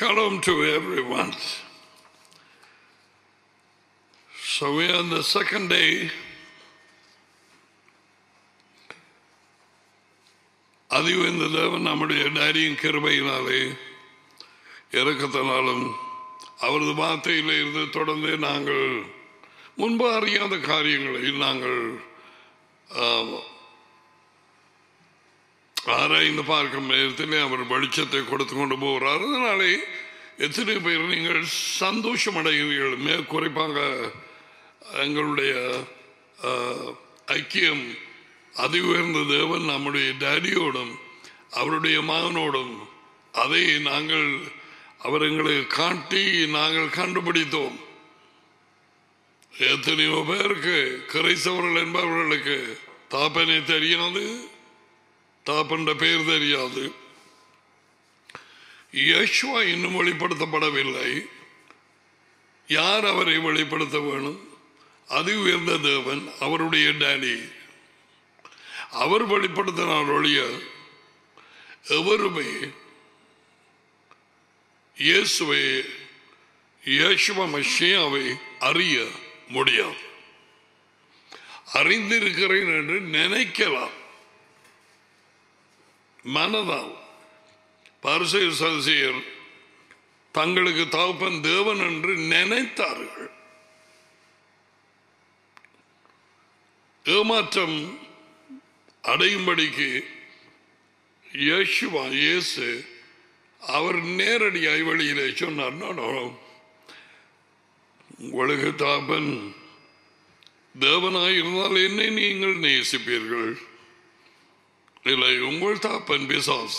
Shalom to everyone. So we are on the second day. அதிவு இந்த தேவன் நம்முடைய டாரியின் கிருபையினாலே இறக்கத்தினாலும் அவரது வார்த்தையில் இருந்து தொடர்ந்து நாங்கள் முன்பு அறியாத காரியங்களை நாங்கள் ஆஹ், ஆராய்ந்து பார்க்கும் நேரத்திலே அவர் வெளிச்சத்தை கொடுத்து கொண்டு போகிறார் அதனாலே எத்தனை பேர் நீங்கள் சந்தோஷம் அடைகிறீர்கள் மிக குறிப்பாக எங்களுடைய ஆஹ், ஐக்கியம் அதி உயர்ந்த தேவன் நம்முடைய டேடியோடும் அவருடைய மகனோடும் அதை நாங்கள் அவர் எங்களுக்கு காட்டி நாங்கள் கண்டுபிடித்தோம் எத்தனையோ பேருக்கு கிரைஸ்தவர்கள் என்பவர்களுக்கு தாப்பனை தெரியாது தாப்பன்ற பெயர் தெரியாது யேசுவா இன்னும் வெளிப்படுத்தப்படவில்லை யார் அவரை வெளிப்படுத்த வேணும் அது உயர்ந்த தேவன் அவருடைய டேடி அவர் வெளிப்படுத்தினார் ஒழிய எவருமே இயேசுவை இயேசுவ மஷியாவை அறிய முடியாது அறிந்திருக்கிறேன் என்று நினைக்கலாம் மனதால் பரிசெயர் சதிசெயர் தங்களுக்கு தகப்பன் தேவன் என்று நினைத்தார்கள் ஏமாற்றம் அடையும்படிக்கு இயேசுவா இயேசு அவர் நேரடியாய் வழியிலே சொன்னார் "No, no, no. உங்களுக்கு தாப்பன் தேவனாய் இருந்தால் என்னை நீங்கள் நேசிப்பீர்கள் இல்லை உங்கள் தாப்பன் பிசாஸ்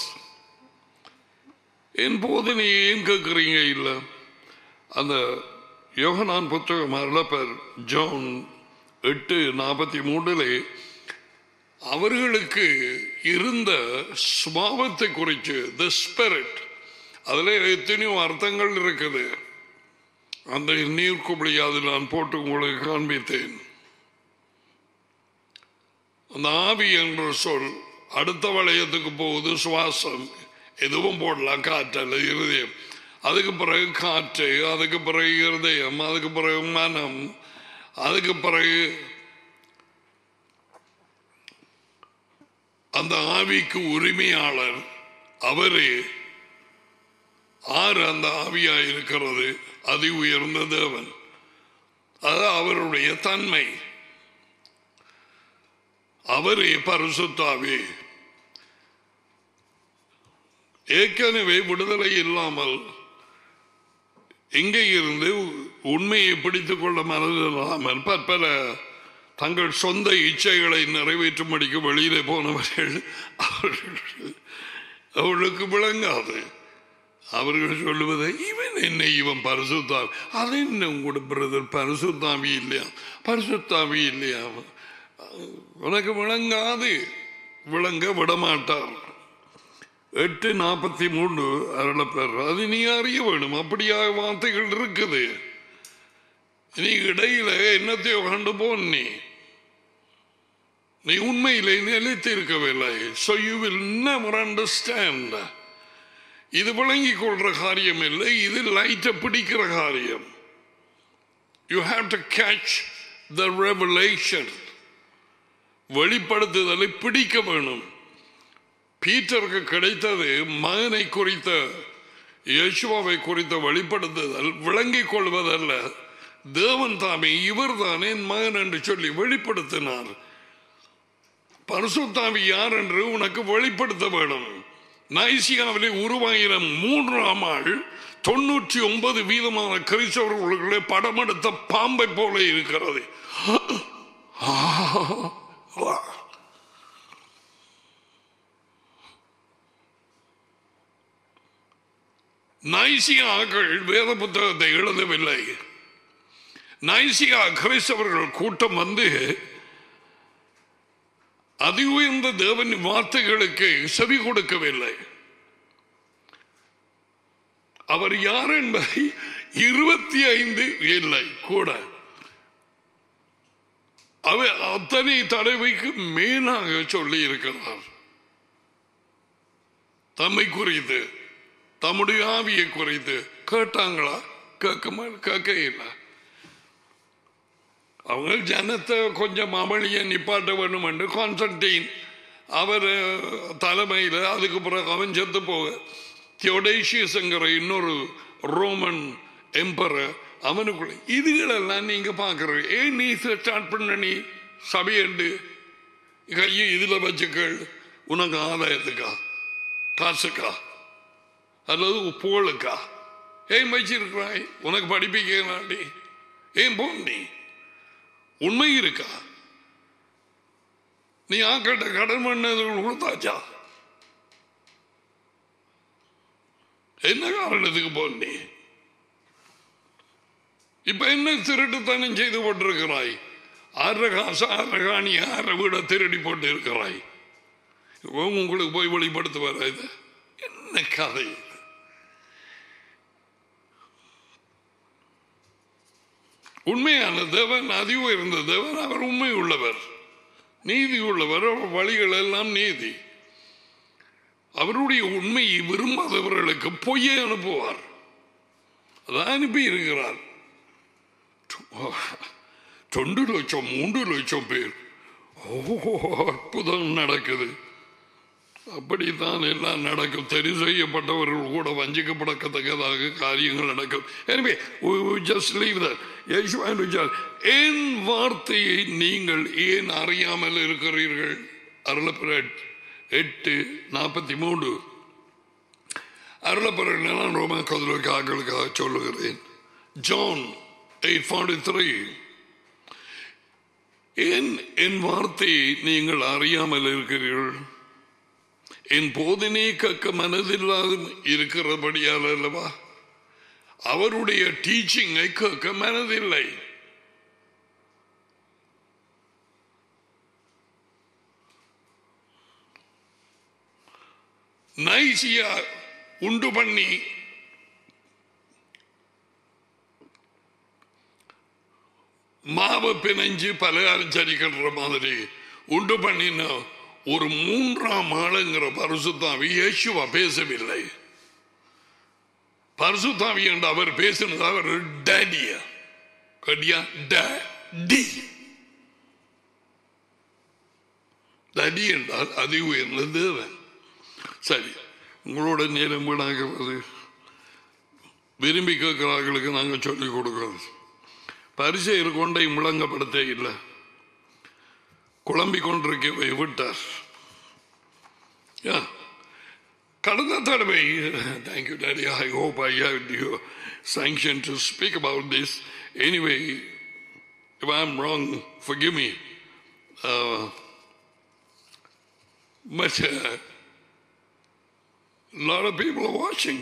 என் போதனை ஏன் கேட்குறீங்க இல்லை அந்த யோகனான் புத்தகம் அருளப்பர் ஜோன் எட்டு நாற்பத்தி மூன்றிலே அவர்களுக்கு இருந்த சுபாவத்தை குறித்து த ஸ்பிரிட் அதில் எத்தனையோ அர்த்தங்கள் இருக்குது அந்த நீர் குபடியாது நான் போட்டு உங்களுக்கு காண்பித்தேன் அந்த ஆவி என்ற சொல் அடுத்த வளையத்துக்கு போகுது சுவாசம் எதுவும் போடலாம் காற்றல் இருதயம் அதுக்கு பிறகு காற்று அதுக்கு பிறகு இருதயம் அதுக்கு பிறகு மனம் அதுக்கு பிறகு அந்த ஆவிக்கு உரிமையாளர் அவரே ஆறு அந்த ஆவியா இருக்கிறது அதி உயர்ந்த தேவன் அது அவருடைய தன்மை அவரே பரிசுத்தாவி ஏற்கனவே விடுதலை இல்லாமல் இங்கே இருந்து உண்மையை பிடித்துக் கொள்ள மறந்தில்லாமல் பற்பல தங்கள் சொந்த இச்சைகளை நிறைவேற்றும்படிக்கு வெளியிலே போனவர்கள் அவர்கள் அவர்களுக்கு விளங்காது அவர்கள் சொல்லுவது இவன் என்ன இவன் பரிசுத்தாவி அது என்ன உங்களோட பிரதர் பரிசுத்தாவி இல்லையா பரிசுத்தாவி இல்லையா உனக்கு விளங்காது விளங்க விடமாட்டார் எட்டு நாற்பத்தி மூன்று அருளப்பேர் அது நீ அறிய வேணும் அப்படியாக வார்த்தைகள் இருக்குது நீ இடையில என்னத்தையோ கண்டு போன் நீ நீ உண்மையிலே நிலைத்து இருக்கவில்லை so you will never understand இது விளங்கிக் கொள்ற காரியம் இல்லை இது லைட்டை பிடிக்கிற காரியம் you have to catch the revelation வெளிப்படுத்துதலை பிடிக்க வேணும் பீட்டருக்கு கிடைத்தது மகனை குறித்த யேசுவாவை குறித்த வெளிப்படுத்துதல் விளங்கிக் கொள்வதல்ல தேவன் தாமே இவர் தானே என் மகன் என்று சொல்லி வெளிப்படுத்தினார் பரிசுத்தாவி யார் என்று உனக்கு வெளிப்படுத்த வேணும் நைசியாவிலே உருவாகிற மூன்றாம் ஆள் தொண்ணூற்றி ஒன்பது வீதமான கிறிஸ்தவர்களுடைய படம் எடுத்த பாம்பை போல இருக்கிறது நைசியாக்கள் வேத புத்தகத்தை எழுதவில்லை நைசியா கிறிஸ்தவர்கள் கூட்டம் வந்து அதி உயர்ந்த தேவன் வார்த்தைகளுக்கு செவி கொடுக்கவில்லை அவர் யார் என்பதை இருபத்தி ஐந்து இல்லை கூட அவர் அத்தனை தடவைக்கு மேலாக சொல்லி இருக்கிறார் தம்மை குறித்து தம்முடைய ஆவியை குறைத்து கேட்டாங்களா கேட்க கேட்க இல்லை அவங்க ஜனத்தை கொஞ்சம் அமளிய நிப்பாட்ட வேணும் என்று கான்ஸ்டன்டீன் அவர் தலைமையில் அதுக்கு பிறகு அவன் செத்து போக தியோடேஷியஸ்ங்கிற இன்னொரு ரோமன் எம்பரர் அவனுக்குள்ள இதுகளெல்லாம் நீங்க பார்க்குற ஏன் நீ ஸ்டார்ட் பண்ண நீ சபையண்டு கையை இதுல வச்சுக்கள் உனக்கு ஆதாயத்துக்கா காசுக்கா அல்லது புகழுக்கா ஏன் வச்சிருக்கிறாய் உனக்கு படிப்பிக்கலாண்டி ஏன் போ நீ உண்மை இருக்கா நீ ஆக்கட்ட கடன் பண்ணது கொடுத்தாச்சா என்ன காரணத்துக்கு போனி இப்ப என்ன திருட்டுத்தனம் செய்து போட்டிருக்கிறாய் ஆற காசு ஆற காணி ஆற வீட திருடி போட்டு இருக்கிறாய் உங்களுக்கு போய் வெளிப்படுத்த வர இது என்ன கதை இது? உண்மையான தேவன் அதி உயர்ந்த தேவன் அவர் உண்மை உள்ளவர் நீதி உள்ளவர் அவர் வழிகள் எல்லாம் நீதி அவருடைய உண்மையை விரும்பாதவர்களுக்கு பொய்யை அனுப்புவார் அதை அனுப்பி இருக்கிறார் ரெண்டு லட்சம் மூன்று லட்சம் பேர் ஓ அற்புதம் நடக்குது அப்படித்தான் எல்லாம் நடக்கும் சரி செய்யப்பட்டவர்கள் கூட வஞ்சிக்கப்படத்தக்கதாக காரியங்கள் நடக்கும் எனவே ஜஸ்ட் லீவ் என் வார்த்தையை நீங்கள் ஏன் அறியாமல் இருக்கிறீர்கள் அருளப்பெற எட்டு நாற்பத்தி மூன்று அருளப்பெற நான் ரோம கதலுக்காக சொல்லுகிறேன் ஜான் எயிட் ஃபார்ட்டி த்ரீ ஏன் என் வார்த்தையை நீங்கள் அறியாமல் இருக்கிறீர்கள் என் போதனை கக்க மனதில்லாத இருக்கிறபடியால் அல்லவா அவருடைய டீச்சிங்கை கேட்க மனதில்லை நைசியா உண்டு பண்ணி மாவு பிணைஞ்சு பலகாரம் சரிக்கிற மாதிரி உண்டு பண்ணின ஒரு மூன்றாம் ஆளுங்கிற பரிசுத்தாவி இயேசுவா பேசவில்லை பரிசுத்தாவி என்று அவர் பேசினது அவர் டேடியா கடியா டி தடி என்றால் அதி உயர்ந்த தேவன் சரி உங்களோட நேரம் வீணாகிறது விரும்பி கேட்கிறார்களுக்கு நாங்கள் சொல்லிக் கொடுக்கிறோம் பரிசெயர் கொண்டை முழங்கப்படுத்த இல்லை குழம்பிக் கொண்டிருக்கவை விட்டார் கடந்த தடவை thank you daddy I hope I have you sanction to speak about this. Anyway, if I'm wrong, forgive me. Uh, but a uh, lot of people are watching.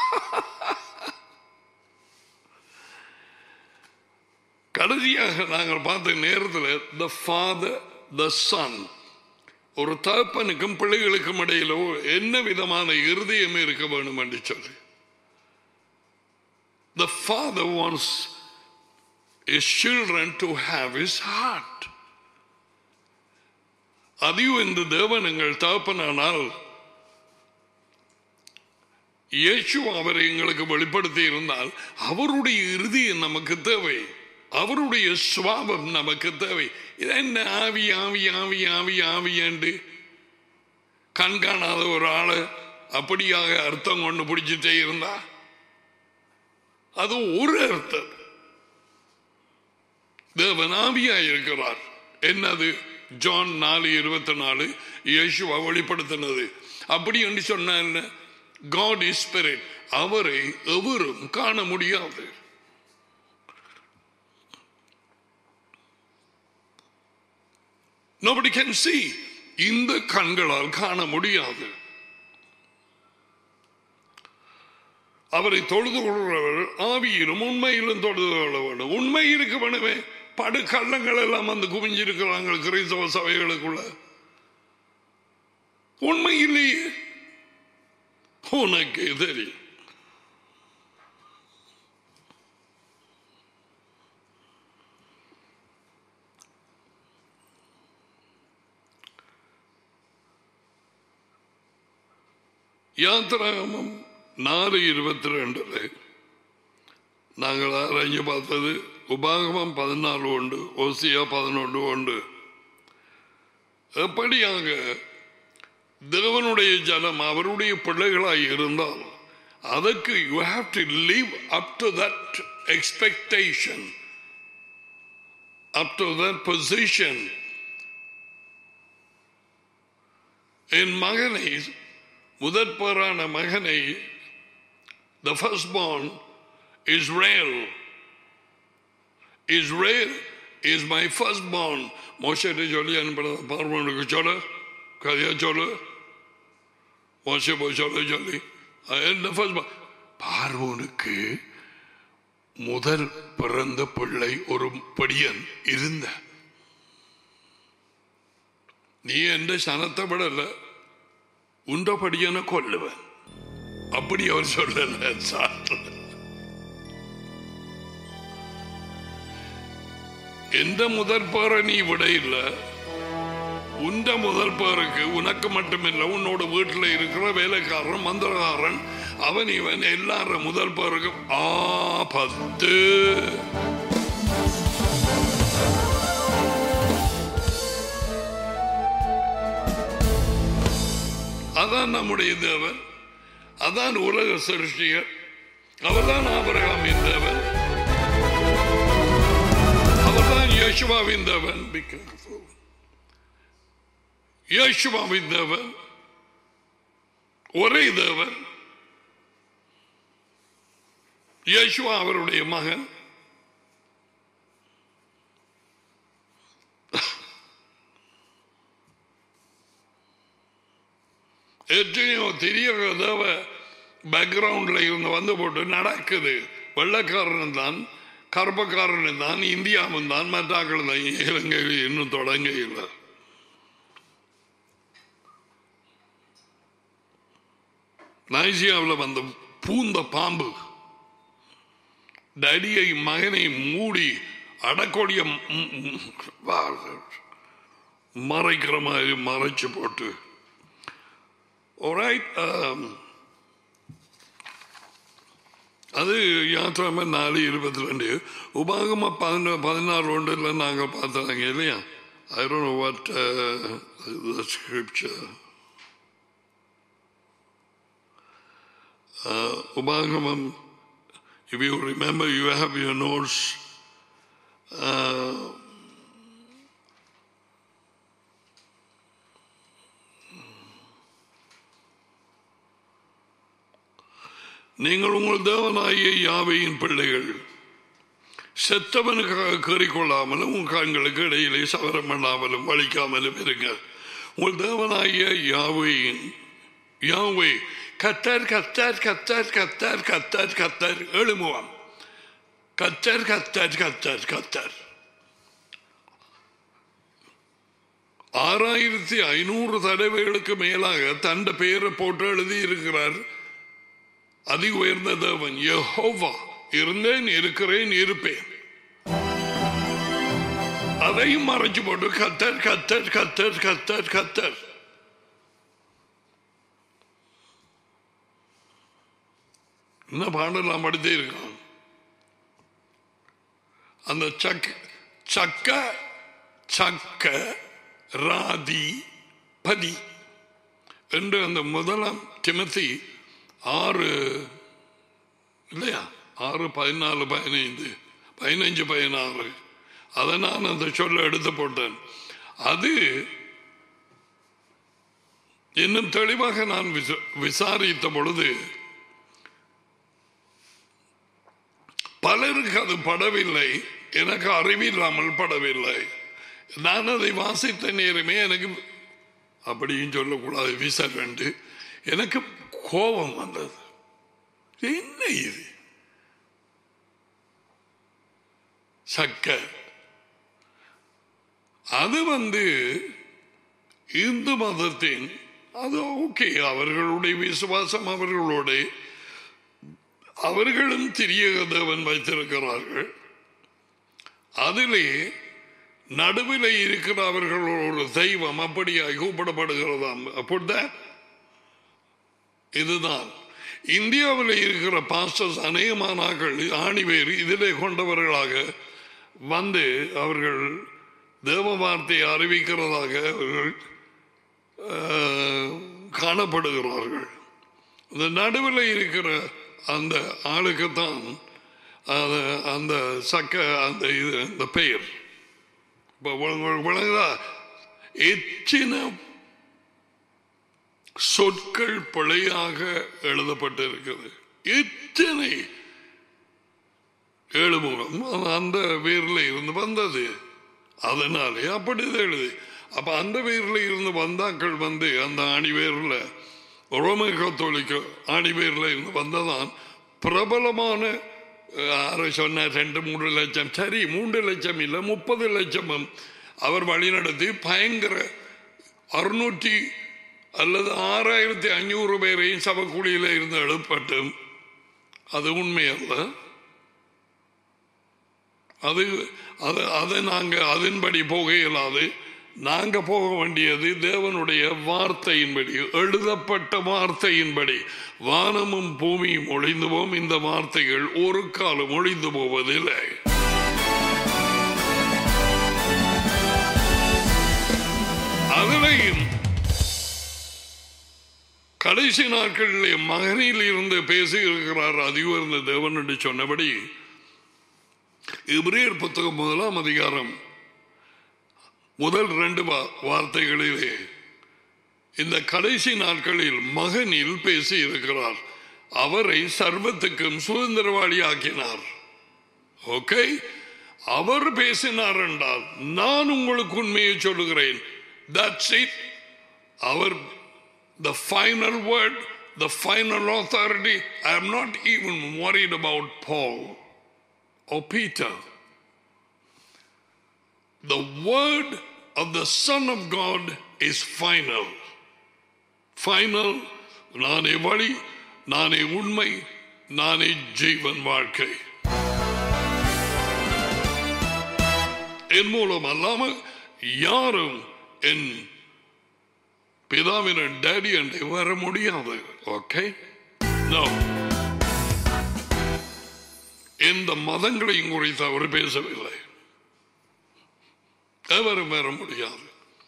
கடைசியாக நாங்கள் பார்த்த நேரத்தில் த ஃபாதர் த சன் ஒரு தகப்பனுக்கும் பிள்ளைகளுக்கும் இடையில என்ன விதமான இருதயம் இருக்க வேண்டும் என்று சொல்லி the father wants his children to have his heart அதையும் இந்த தேவன் எங்கள் தகப்பனானால் இயேசு அவரை எங்களுக்கு வெளிப்படுத்தி இருந்தால் அவருடைய இறுதியம் நமக்கு தேவை அவருடைய சுவாபம் நமக்கு தேவை இது என்ன ஆவி ஆவி ஆவி ஆவி ஆவி என்று கண் காணாத ஒரு ஆளு அப்படியாக அர்த்தம் கொண்டு பிடிச்சிட்டே இருந்தா அது ஒரு அர்த்தம் தேவன் ஆவியா இருக்கிறார் என்னது ஜான் நாலு இருபத்தி நாலு இயேசுவா வெளிப்படுத்தினது அப்படி என்று சொன்ன என்ன காட் இஸ் ஸ்பிரிட் அவரை எவரும் காண முடியாது nobody can see இந்த கண்களால் காண முடியாது அவரை தொழுது கொள்கிறவர் ஆவியிலும் உண்மையிலும் தொழுது கொள்ள வேண்டும் உண்மை இருக்க வேணுமே படு கள்ளங்கள் எல்லாம் வந்து குவிஞ்சிருக்கிறாங்க கிறிஸ்தவ சபைகளுக்குள்ள உண்மை இல்லையே உனக்கு தெரியும் யாத்திராகமம் நாலு இருபத்தி ரெண்டுல நாங்கள் அறிஞ்சு பார்த்தது உபாகமம் பதினாலு உண்டு ஓசியா பதினொன்று உண்டு எப்படியாக தேவனுடைய ஜனம் அவருடைய பிள்ளைகளாய் இருந்தால் அதற்கு you have to live up to that expectation up to that position என் மகனை முதற்பேரான மகனை the firstborn Israel Israel is my firstborn மோசத்தை சொல்லி அனுப்பின பார்வனுக்கு சொல்ல கதையா சொல்லு மோச போய் சொல்ல சொல்லி அஹ் என்ன firstborn? பார்வோனுக்கு முதல் பிறந்த பிள்ளை ஒரு படியன் இருந்த நீ எந்த சனத்தை விடல உண்ட படியனை கொல்லுவன் அப்படி அவர் சொல்லல சார் எந்த முதல் பேரை நீ விட இல்ல உண்ட முதல் பேருக்கு உனக்கு மட்டுமில்ல உன்னோட வீட்டுல இருக்கிற வேலைக்காரன் மந்திரக்காரன் அவன் இவன் எல்லாரும் முதல் பேருக்கும் ஆ பத்து அதான் நம்முடைய தேவன் அதான் உலக சிருஷ்டியர் அவர்தான் ஆபரகாமின் தேவன் அவர்தான் யேசுவாவின் தேவன் Be careful. யேசுவாவின் தேவன் ஒரே தேவன் யேசுவா அவருடைய மகன் எத்தனையோ தெரியாத தேவ பேக்ரவுண்ட்ல இருந்து வந்து போட்டு நடக்குது வெள்ளக்காரன் தான் கருப்பக்காரன் தான் இந்தியாவும் தான் மற்றாக்கள் தான் இலங்கையில் இன்னும் தொடங்க இல்லை நைசியாவில் வந்த பூந்த பாம்பு டடியை மகனை மூடி அடக்கொடிய ம், ம், வா- மறைக்கிற மாதிரி மறைச்சு போட்டு Alright, um, அது யாத்திராம நாலு இருபத்தி ரெண்டு உபாகம பதின பதினாறு ஒன்றில் நாங்கள் பார்த்தாங்க இல்லையா I don't know what the scripture உபாகமம் if you remember you have your notes நீங்கள் உங்கள் தேவனாகிய யாவையின் பிள்ளைகள் செத்தவனுக்காக கறிக்கொள்ளாமலும் உங்கள் கண்களுக்கு இடையிலே சவரம் பண்ணாமலும் வலிக்காமலும் இருங்க உங்கள் தேவனாகிய யாவையின் யாவை கத்தர் கத்தர் கத்தர் கத்தர் கத்தர் கத்தர் எழுமுவான் கத்தர் கத்தர் கத்தர் கத்தர் ஆறாயிரத்தி ஐநூறு தடவைகளுக்கு மேலாக தண்ட பெயரை போட்டு எழுதி இருக்கிறார் அதி உயர்ந்த தேவன் யெகோவா இருந்தேன் இருக்கிறேன் இருப்பேன் அதையும் மறைச்சு போட்டு கத்தர் கத்தர் கத்தர் கத்தர் கத்தர் என்ன பாடலாம் படித்தே இருக்கான் அந்த சக்க சக்க சக்க ராதி பதி என்று அந்த முதலாம் திமத்தி ஆறு இல்லையா ஆறு பதினாலு பதினைந்து பதினஞ்சு பதினாறு அதை நான் அந்த சொல்ல எடுத்து போட்டேன் அது இன்னும் தெளிவாக நான் விச- விசாரித்த பொழுது பலருக்கு அது படவில்லை எனக்கு அறிவில்லாமல் படவில்லை நான் அதை வாசித்த நேரமே எனக்கு அப்படியும் சொல்லக்கூடாது விசரண்டு எனக்கு கோபம் வந்தது என்ன இது சக்க அது வந்து இந்து மதத்தின் அது ஓகே அவர்களுடைய விசுவாசம் அவர்களோட அவர்களும் திரியக தேவன் வைத்திருக்கிறார்கள் அதிலே நடுவில் இருக்கிற அவர்கள் ஒரு தெய்வம் அப்படியாய் கூப்பிடப்படுகிறதாம் அப்படிதான் இதுதான் இந்தியாவில் இருக்கிற பாஸ்டர்ஸ் அநேகமானாக்கள் ஆணிவேர் இதிலே கொண்டவர்களாக வந்து அவர்கள் தேவ வார்த்தையை அறிவிக்கிறதாக அவர்கள் அஹ், காணப்படுகிறார்கள் இந்த நடுவில் இருக்கிற அந்த ஆளுக்குத்தான் அந்த அந்த சக்க அந்த இது அந்த பெயர் இப்போ உங்களுக்கு விளங்குதா எச்சின சொற்கள் பிழையாக எழுதப்பட்டிருக்கிறது எத்தனை ஏழு முகம் அந்த வேர்ல இருந்து வந்தது அதனாலே அப்படி இது எழுது அப்ப அந்த வேர்ல இருந்து வந்தாக்கள் வந்து அந்த ஆணி வேர்ல ரோம கத்தோலிக்க ஆணி வேர்ல இருந்து வந்ததான் பிரபலமான அஹ், யாரோ சொன்னார் ரெண்டு மூன்று லட்சம் சரி மூன்று லட்சம் இல்லை முப்பது லட்சமும் அவர் வழிநடத்தி பயங்கர அறுநூற்றி அல்லது ஆறாயிரத்தி ஐநூறு பேரையும் சபக்குழியில் இருந்து எழுப்பட்டு அது உண்மையல்ல அது அது அதை நாங்கள் அதன்படி போக இயலாது நாங்க போக வேண்டியது தேவனுடைய வார்த்தையின்படி எழுதப்பட்ட வார்த்தையின்படி வானமும் பூமியும் ஒளிந்து போம் இந்த வார்த்தைகள் ஒரு காலம் ஒளிந்து போவதில்லை அதிலையும் கடைசி நாட்களிலே மகனில் இருந்து பேசி இருக்கிறார் அதிகர்ந்த தேவன் என்று சொன்னபடி இப்ரேர் புத்தகம் முதலாம் அதிகாரம் முதல் ரெண்டு வா- வார்த்தைகளிலே இந்த கடைசி நாட்களில் மகனில் பேசி இருக்கிறார் அவரை சர்வத்துக்கும் சுதந்திரவாளி ஆக்கினார் ஓகே அவர் பேசினார் என்றால் நான் உங்களுக்கு உண்மையை சொல்லுகிறேன் That's it. Our the final word, the final authority. I am not even worried about Paul or Peter. The word of the Son of God is final. Final. நானே வழி நானே உண்மை நானே ஜீவன் வாழ்க்கை என் மூலம் அல்லாமல் யாரும் என் பிதாவின டேடி என்று வர முடியாது ஓகே நோ எந்த மதங்களையும் குறித்து அவர் பேசவில்லை எவரும் வர முடியாது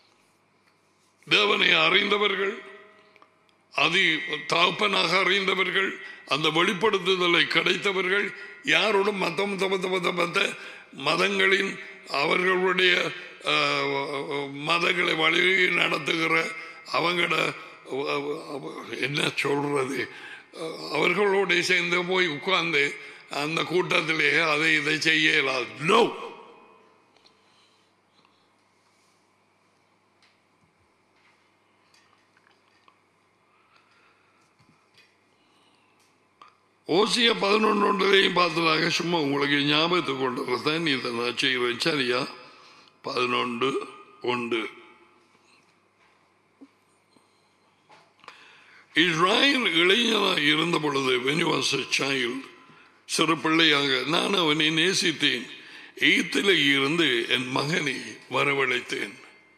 தேவனை அறிந்தவர்கள் அதி தகப்பனாக அறிந்தவர்கள் அந்த வெளிப்படுத்துதலை கிடைத்தவர்கள் யாரோடும் மத்த மத்த மத்த மத்த மத்த மதங்களின் அவர்களுடைய அஹ், மதங்களை வழி நடத்துகிற அவங்கள என்ன சொல்றது அஹ், அவர்களோட சேர்ந்து போய் உட்கார்ந்து அந்த கூட்டத்திலே அதை இதை செய்ய இயலாது நோ ஓசிய பதினொன்றையும் பார்த்ததாக சும்மா உங்களுக்கு ஞாபகத்துக்கு கொண்டு வரதான் இதை நான் செய்வேன் சரியா பதினொன்று ஒன்று இஸ்ராயல் இளைஞனாக இருந்த பொழுது when he was a child சிறு பிள்ளையாக நான் அவனை நேசித்தேன் எய்த்தில் இருந்து என் மகனை வரவழைத்தேன்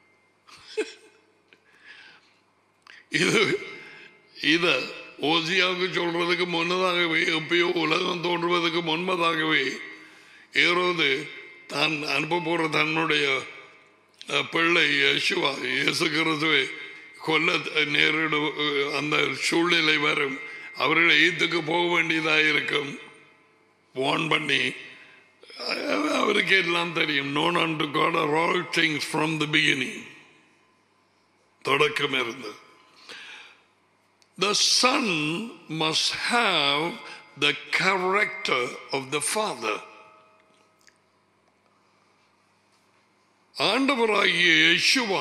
இது இத ஓசியாவுக்கு சொல்றதுக்கு முன்னதாகவே எப்பயோ உலகம் தோன்றுவதற்கு முன்பதாகவே ஏறோது தான் அனுப்ப போற தன்னுடைய அஹ், பிள்ளை யேசுவா இயேசு கிறிஸ்துவை கொல்ல நேரிடு அந்த சூழ்நிலை வரும் அவர்கள் எய்த்துக்கு போக வேண்டியதாக இருக்கும் வார்ன் பண்ணி அஹ், அவருக்கு எல்லாம் தெரியும் known and God are all things from the beginning தொடக்கம் இருந்தது The son must have the character of the father. ஆண்டவராகிய யேசுவா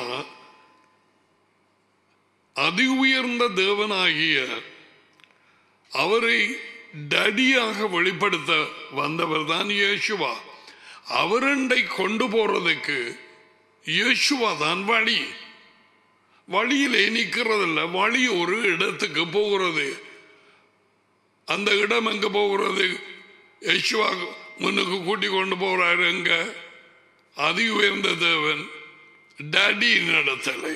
அதி உயர்ந்த தேவனாகிய அவரை டடியாக வெளிப்படுத்த வந்தவர் தான் இயேசுவா அவரண்டை கொண்டு போறதுக்கு இயேசுவா தான் வழி வழியிலே நிற்கிறதில்ல வழி ஒரு இடத்துக்கு போகிறது அந்த இடம் எங்க போகிறது யேசுவா முன்னுக்கு கூட்டி கொண்டு போறாரு எங்க அதி உயர்ந்த தேவன் டடி நடத்தலை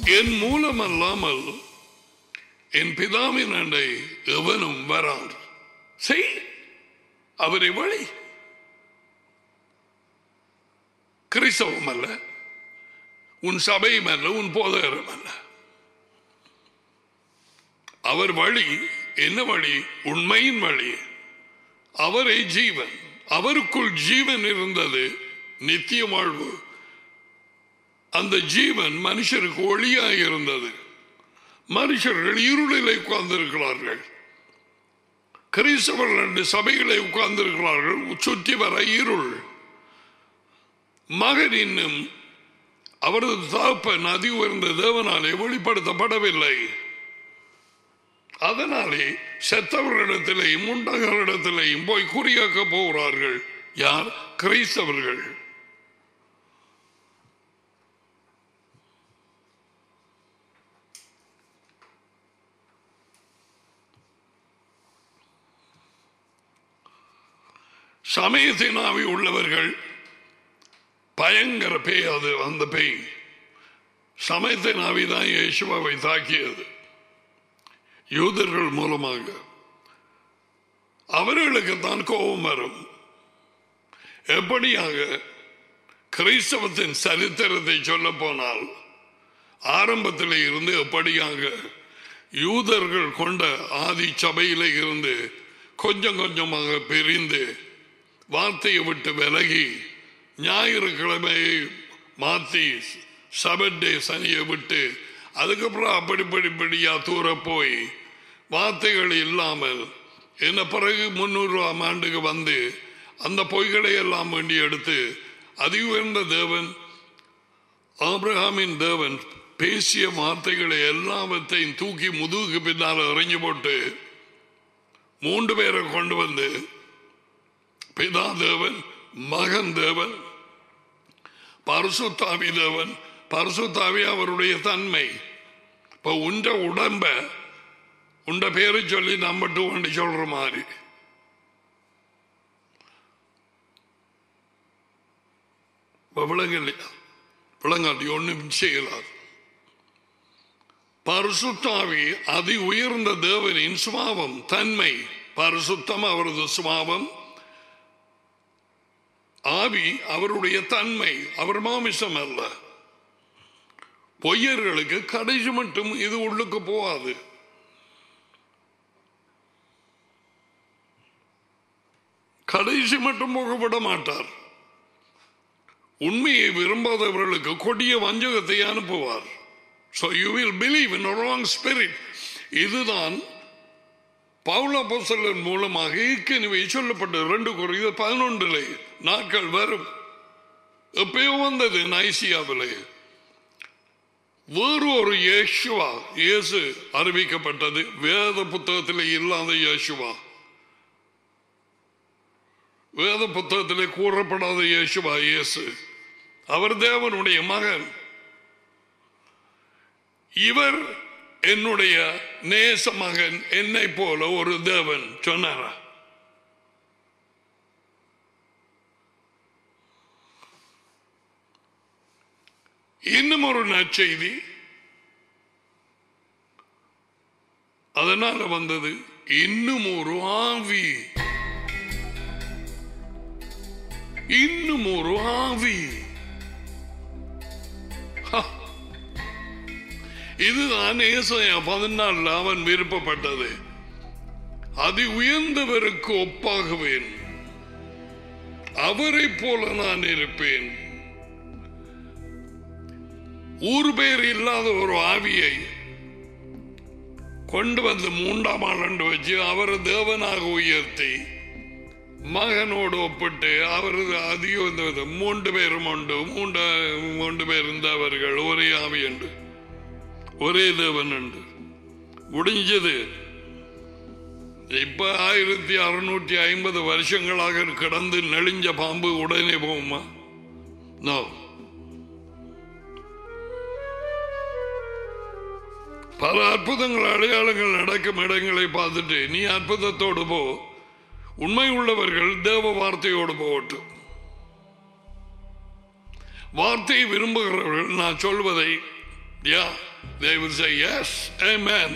என் மூலம் அல்லாமல் என் பிதாவின் அண்டை எவனும் வரான் செய் அவரை வழி கிறிஸ்தவம் அல்ல உன் சபையும் அல்ல உன் போதகரும் அல்ல அவர் வழி என்ன வழி உண்மையின் வழி அவரை ஜீவன் அவருக்குள் ஜீவன் இருந்தது நித்திய வாழ்வு அந்த ஜீவன் மனுஷருக்கு ஒளியாக இருந்தது மனுஷர்கள் இருளிலே உட்கார்ந்திருக்கிறார்கள் கிறிஸ்தவர்கள் ரெண்டு சபைகளை உட்கார்ந்திருக்கிறார்கள் சுற்றி வர இருள் மகன் இன்னும் அவரது தகப்பன் அதி உயர்ந்த தேவனாலே வெளிப்படுத்தப்படவில்லை அதனாலே செத்தவர்களிடத்திலேயும் உண்டவர்களிடத்திலேயும் போய் குறியாக்க போகிறார்கள் யார் கிறிஸ்தவர்கள் சமயத்தின் ஆவி உள்ளவர்கள் பயங்கர பேய் அது அந்த பேய் சமயத்தின் ஆவி தான் இயேசுவாவை தாக்கியது யூதர்கள் மூலமாக அவர்களுக்கு தான் கோபம் வரும் எப்படியாக கிறிஸ்தவத்தின் சரித்திரத்தை சொல்ல போனால் ஆரம்பத்தில் இருந்து எப்படியாக யூதர்கள் கொண்ட ஆதி சபையில இருந்து கொஞ்சம் கொஞ்சமாக பிரிந்து வார்த்தையை விட்டு விலகி ஞாயிற்றுக்கிழமையை மாற்றி சபட்டே சனியை விட்டு அதுக்கப்புறம் அப்படி படிப்படியா தூர போய் வார்த்தைகள் இல்லாமல் என்ன பிறகு முன்னூறாம் ஆண்டுக்கு வந்து அந்த பொய்களை எல்லாம் வேண்டி எடுத்து அதி உயர்ந்த தேவன் ஆபிரகாமின் தேவன் பேசிய வார்த்தைகளை எல்லாவற்றையும் தூக்கி முதுகுக்கு பின்னால் எறிஞ்சு போட்டு மூன்று பேரை கொண்டு வந்து பிதா தேவன் மகன் தேவன் பரிசுத்தாவி தேவன் பரிசுத்தாவி அவருடைய தன்மை இப்ப உண்ட உடம்ப உண்ட பேரை சொல்லி நம்பட்டு வேண்டி சொல்ற மாதிரி விளங்க இல்லையா விளங்காட்டி ஒண்ணும் செய்யலாது பரிசுத்தாவி அதி உயர்ந்த தேவனின் சுபாவம் தன்மை பரிசுத்தம் அவரது சுபாவம் ஆவி அவருடைய தன்மை அவர் மாமிசம் அல்ல பொய்யர்களுக்கு கடைசி மட்டும் இது உள்ளுக்கு போகாது கடைசி மட்டும் போகப்பட மாட்டார் உண்மையை விரும்பாதவர்களுக்கு கொடிய வஞ்சகத்தை அனுப்புவார் So you will believe in a wrong spirit. இதுதான் பவுல போசலன் மூலமாக ஏற்கனவே சொல்லப்பட்ட ரெண்டு குறைந்த பதினொன்றிலே நாட்கள் வரும் எப்பயோ வந்தது நைசியாவிலே வேறு ஒரு இயேசுவா இயேசு அறிவிக்கப்பட்டது வேத புத்தகத்தில் இல்லாத இயேசுவா வேத புத்தகத்திலே கூறப்படாத இயேசுவா இயேசு அவர் தேவனுடைய மகன் இவர் என்னுடைய நேச மகன் என்னை போல ஒரு தேவன் சொன்னாரா இன்னும் ஒரு நற்செய்தி அதனால வந்தது இன்னும் ஒரு ஆவி இன்னும் ஒரு ஆவி ஹ. இதுதான் ஏசாயா பதினாலில் அவன் விருப்பப்பட்டது அதி உயர்ந்தவருக்கு ஒப்பாகுவேன் அவரை போல நான் இருப்பேன் ஊர் பேர் இல்லாத ஒரு ஆவியை கொண்டு வந்து மூன்றாம் ஆண்டு வச்சு அவர் தேவனாக உயர்த்தி மகனோடு ஒப்பிட்டு அவரது அதிகம் இந்த மூன்று பேரும் உண்டு மூன்று மூன்று பேர் இருந்தவர்கள் ஒரே ஆவி உண்டு ஒரே தேவன் உண்டு முடிஞ்சது இப்ப ஆயிரத்தி அறுநூற்றி ஐம்பது வருஷங்களாக கிடந்து நெளிஞ்ச பாம்பு உடனே போகுமா நோ பல அற்புதங்கள் அடையாளங்கள் நடக்கும் இடங்களை பார்த்துட்டு நீ அற்புதத்தோடு போ உண்மை உள்ளவர்கள் தேவ வார்த்தையோடு போகட்டும் வார்த்தையை விரும்புகிறவர்கள் நான் சொல்வதை Yeah, they will say yes, amen.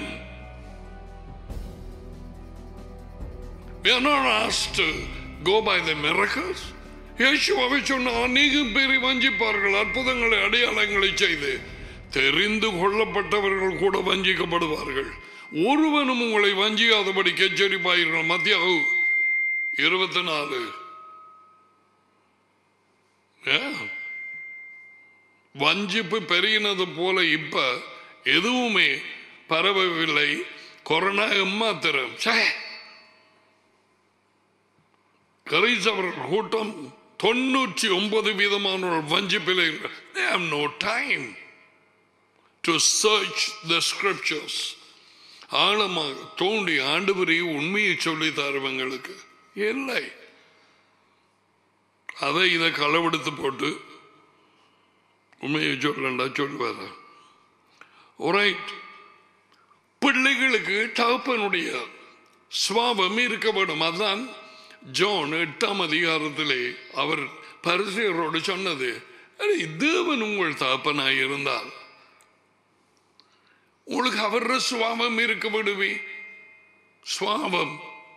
We are not asked to go by the miracles. இயேசுவை சொன்ன அநேகம் பேரை வஞ்சிப்பார்கள் அற்புதங்களை அடையாளங்களை செய்து தெரிந்து கொள்ளப்பட்டவர்கள் கூட வஞ்சிக்கப்படுவார்கள் ஒருவனும் உங்களை வஞ்சியாதபடி எச்சரிப்பார்கள் மத்தியாகு இருபத்தி நாலு வஞ்சிப்பு பெருகினது போல இப்ப எதுவுமே பரவவில்லை கொரோனா எம்மாத்திரம் ச்சே. கிரைஸ்தவர்கள் கூட்டம் தொண்ணூற்றி ஒன்பது வீதமானவர்கள் வஞ்சிப்பில் they have no time to search the scriptures ஆழமாக தோண்டி ஆண்டவரே உண்மையை சொல்லி தருவங்களுக்கு இல்லை அதை இதை களவெடுத்து போட்டு உண்மையை சொல்லண்டா சொல்லுவார ரைட் பிள்ளைகளுக்கு தகப்பனுடைய சுவாபம் இருக்க வேண்டும் அதுதான் ஜோன் எட்டாம் அதிகாரத்திலே அவர் பரிசெயரோடு சொன்னது "அடே, தேவன் உங்கள் தகப்பனாய் இருந்தால் உங்களுக்கு அவர சுவாபம் இருக்க விடுவே சுவாபம்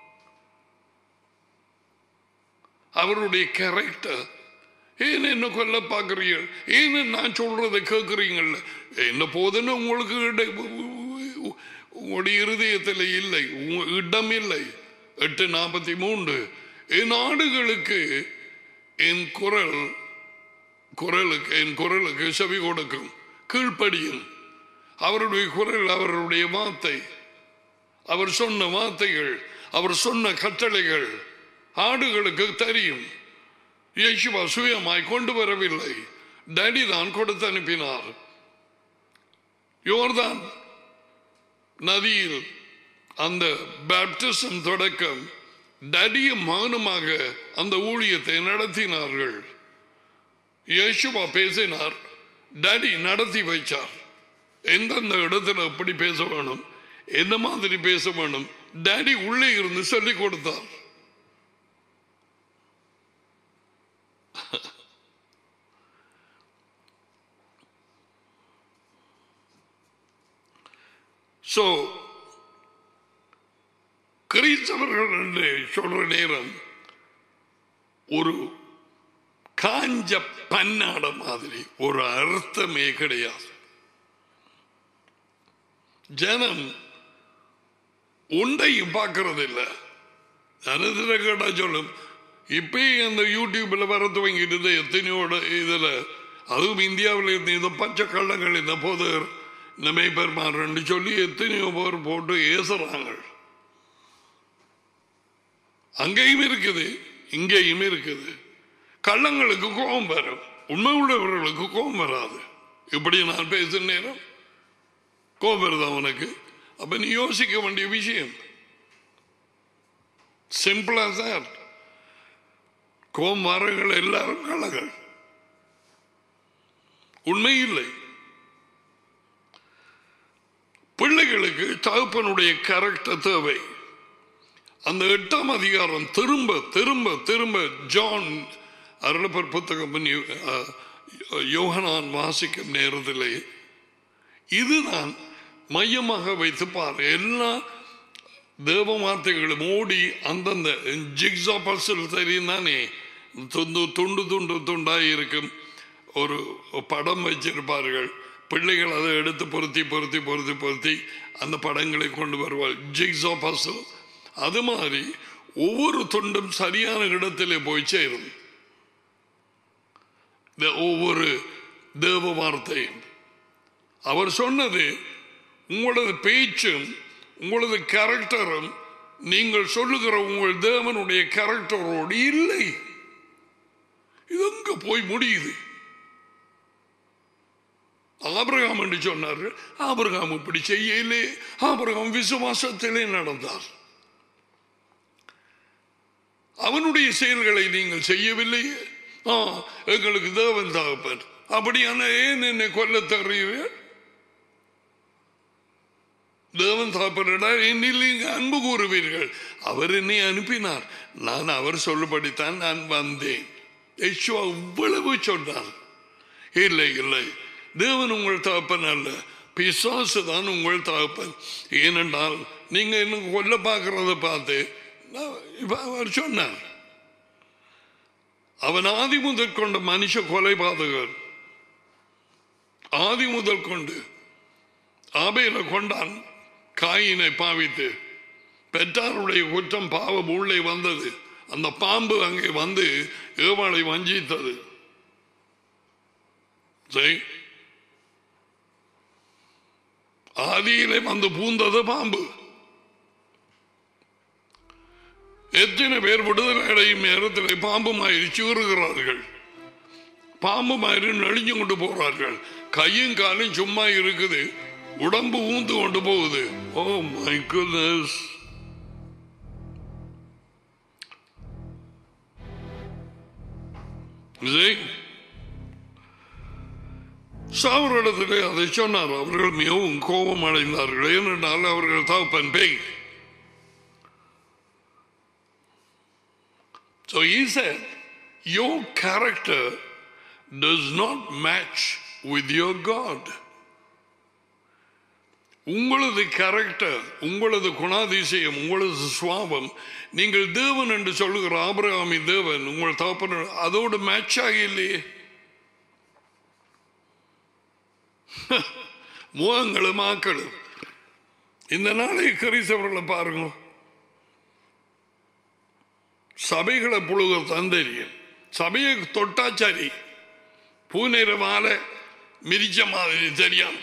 அவருடைய கேரக்டர் ஏன் என்ன கொல்ல பார்க்குறீர்கள் ஏன் நான் சொல்றதை கேட்குறீங்கல்ல என்ன போதுன்னு உங்களுக்கு இட- உங்களுடைய இருதயத்தில் இல்லை உங்க இடம் இல்லை எட்டு நாற்பத்தி மூன்று என் ஆடுகளுக்கு என் குரல் குரலுக்கு என் குரலுக்கு செவி கொடுக்கும் கீழ்ப்படியும் அவருடைய குரல் அவருடைய வார்த்தை அவர் சொன்ன வார்த்தைகள் அவர் சொன்ன கட்டளைகள் ஆடுகளுக்கு தெரியும் இயேசுவா சுயமாய் கொண்டு வரவில்லை டேடி தான் கொடுத்து அனுப்பினார் யோர்தான் நதியில் அந்த பேப்டிசம் தொடக்கம் டடியும் மகனுமாக அந்த ஊழியத்தை நடத்தினார்கள் இயேசுவா பேசினார் டடி நடத்தி வைச்சார் எந்தெந்த இடத்துல எப்படி பேச வேணும் எந்த மாதிரி பேச வேணும் டேடி உள்ளே இருந்து சொல்லிக் கொடுத்தார் சோ கிறிஸ்தவர்கள் என்று சொல்ற நேரம் ஒரு காஞ்ச பன்னாட மாதிரி ஒரு அர்த்தமே கிடையாது ஜனம் உண்டையும் பார்க்கறது இல்லை ஜனத்துல கேட்டா சொல்லும் இப்பயும் அந்த யூடியூப்ல வர துவங்கிட்டு எத்தனையோட இதுல அதுவும் இந்தியாவில் இருந்த இந்த பச்சை கள்ளங்கள் இந்த போது இந்த மெய்பெருமாறன்னு சொல்லி எத்தனையோ பேர் போட்டு ஏசுறாங்க அங்கேயும் இருக்குது இங்கேயும் இருக்குது கள்ளங்களுக்கு கோபம் வரும் உண்மை உள்ளவர்களுக்கு கோபம் வராது இப்படி நான் பேசுற நேரம் கோபம் வருது அவனுக்கு அப்ப நீ யோசிக்க வேண்டிய விஷயம் சிம்பிளா சார் கோபம் வரங்கள் எல்லாரும் கள்ளங்கள் உண்மை இல்லை பிள்ளைகளுக்கு தகப்பனுடைய கரெக்டர் தேவை அந்த எட்டாம் அதிகாரம் திரும்ப திரும்ப திரும்ப ஜான் அருளப்பர் புத்தகம் அஹ், யோகனான் வாசிக்கும் நேரத்திலே இதுதான் மையமாக வைத்து பார் எல்லா தேவ வார்த்தைகளும் ஓடி அந்தந்த ஜிக்ஸா பல்சல் தெரியும் தானே துண்டு துண்டு துண்டு துண்டாய் இருக்கும் ஒரு படம் வச்சிருப்பார்கள் பிள்ளைகள் அதை எடுத்து பொருத்தி பொருத்தி பொருத்தி பொருத்தி அந்த படங்களை கொண்டு வருவாள் ஜிக்ஸா பசல் அது மாதிரி ஒவ்வொரு துண்டும் சரியான இடத்திலே போய் சேரும் இந்த ஒவ்வொரு தேவ வார்த்தையும் அவர் சொன்னது உங்களது பேச்சும் உங்களது கேரக்டரும் நீங்கள் சொல்லுகிற உங்கள் தேவனுடைய கேரக்டரோடு இல்லை இது எங்க போய் முடியுது ஆபிரகாம் என்று சொன்னார்கள் ஆபிரகாம் இப்படி செய்யலே ஆபிரகாம் விசுவாசத்திலே நடந்தார் அவனுடைய செயல்களை நீங்கள் செய்யவில்லையே ஆ எங்களுக்கு தேவன் தகப்பன் அப்படியான ஏன் என்னை கொல்ல தருகிறீர்கள் தேவன் தகப்பனிடா என்னில் நீங்க அன்பு கூறுவீர்கள் அவர் என்னை அனுப்பினார் நான் அவர் சொல்லபடித்தான் நான் வந்தேன் யெகோவா இவ்வளவு சொன்னார் இல்லை இல்லை தேவன் உங்கள் தகப்பன் அல்ல பிசாசு தான் உங்கள் தகப்பன் ஏனென்றால் நீங்க இன்னும் கொல்ல பார்க்கறத பார்த்து நான் இப்ப அவர் சொன்னார் அவன் ஆதி முதல் கொண்ட மனுஷ கொலை பாதகர் ஆதி முதல் கொண்டு ஆபேல கொண்டான் காயினை பாவித்து பெற்றாருடைய குற்றம் பாவம் உள்ளே வந்தது அந்த பாம்பு அங்கே வந்து ஏவாளை வஞ்சித்தது சரி ஆதியிலே வந்து பூந்தது பாம்பு எத்தனை பேர் விடுதலை அடையும் நேரத்தில் பாம்பு மாதிரி சீறுகிறார்கள் பாம்பு மாதிரி நெளிஞ்சு கொண்டு போறார்கள் கையும் காலும் சும்மா இருக்குது உடம்பு ஊந்து கொண்டு போகுது ஓ மை குட்னஸ் சாவரிடத்திலே அதை சொன்னார் அவர்கள் மிகவும் கோபம் அடைந்தார்கள் ஏனென்றால் அவர்கள் தகப்பன் பேய் So he said, Your character does not match with your God. உங்களது கேரக்டர் உங்களது குணாதிசயம் உங்களது சுவாபம் நீங்கள் தேவன் என்று சொல்லுகிற ஆபரகாமி தேவன் உங்கள் தகப்பன் அதோடு மேட்ச் ஆகலையே முகங்களும் ஆக்களும் இந்த நாளை கிறிஸ்தவர்களை பாருங்க சபைகளை புழுக தந்தரியும் சபையை தொட்டா சரி பூநேர மாலை மிரிச்ச மாதிரி தெரியும்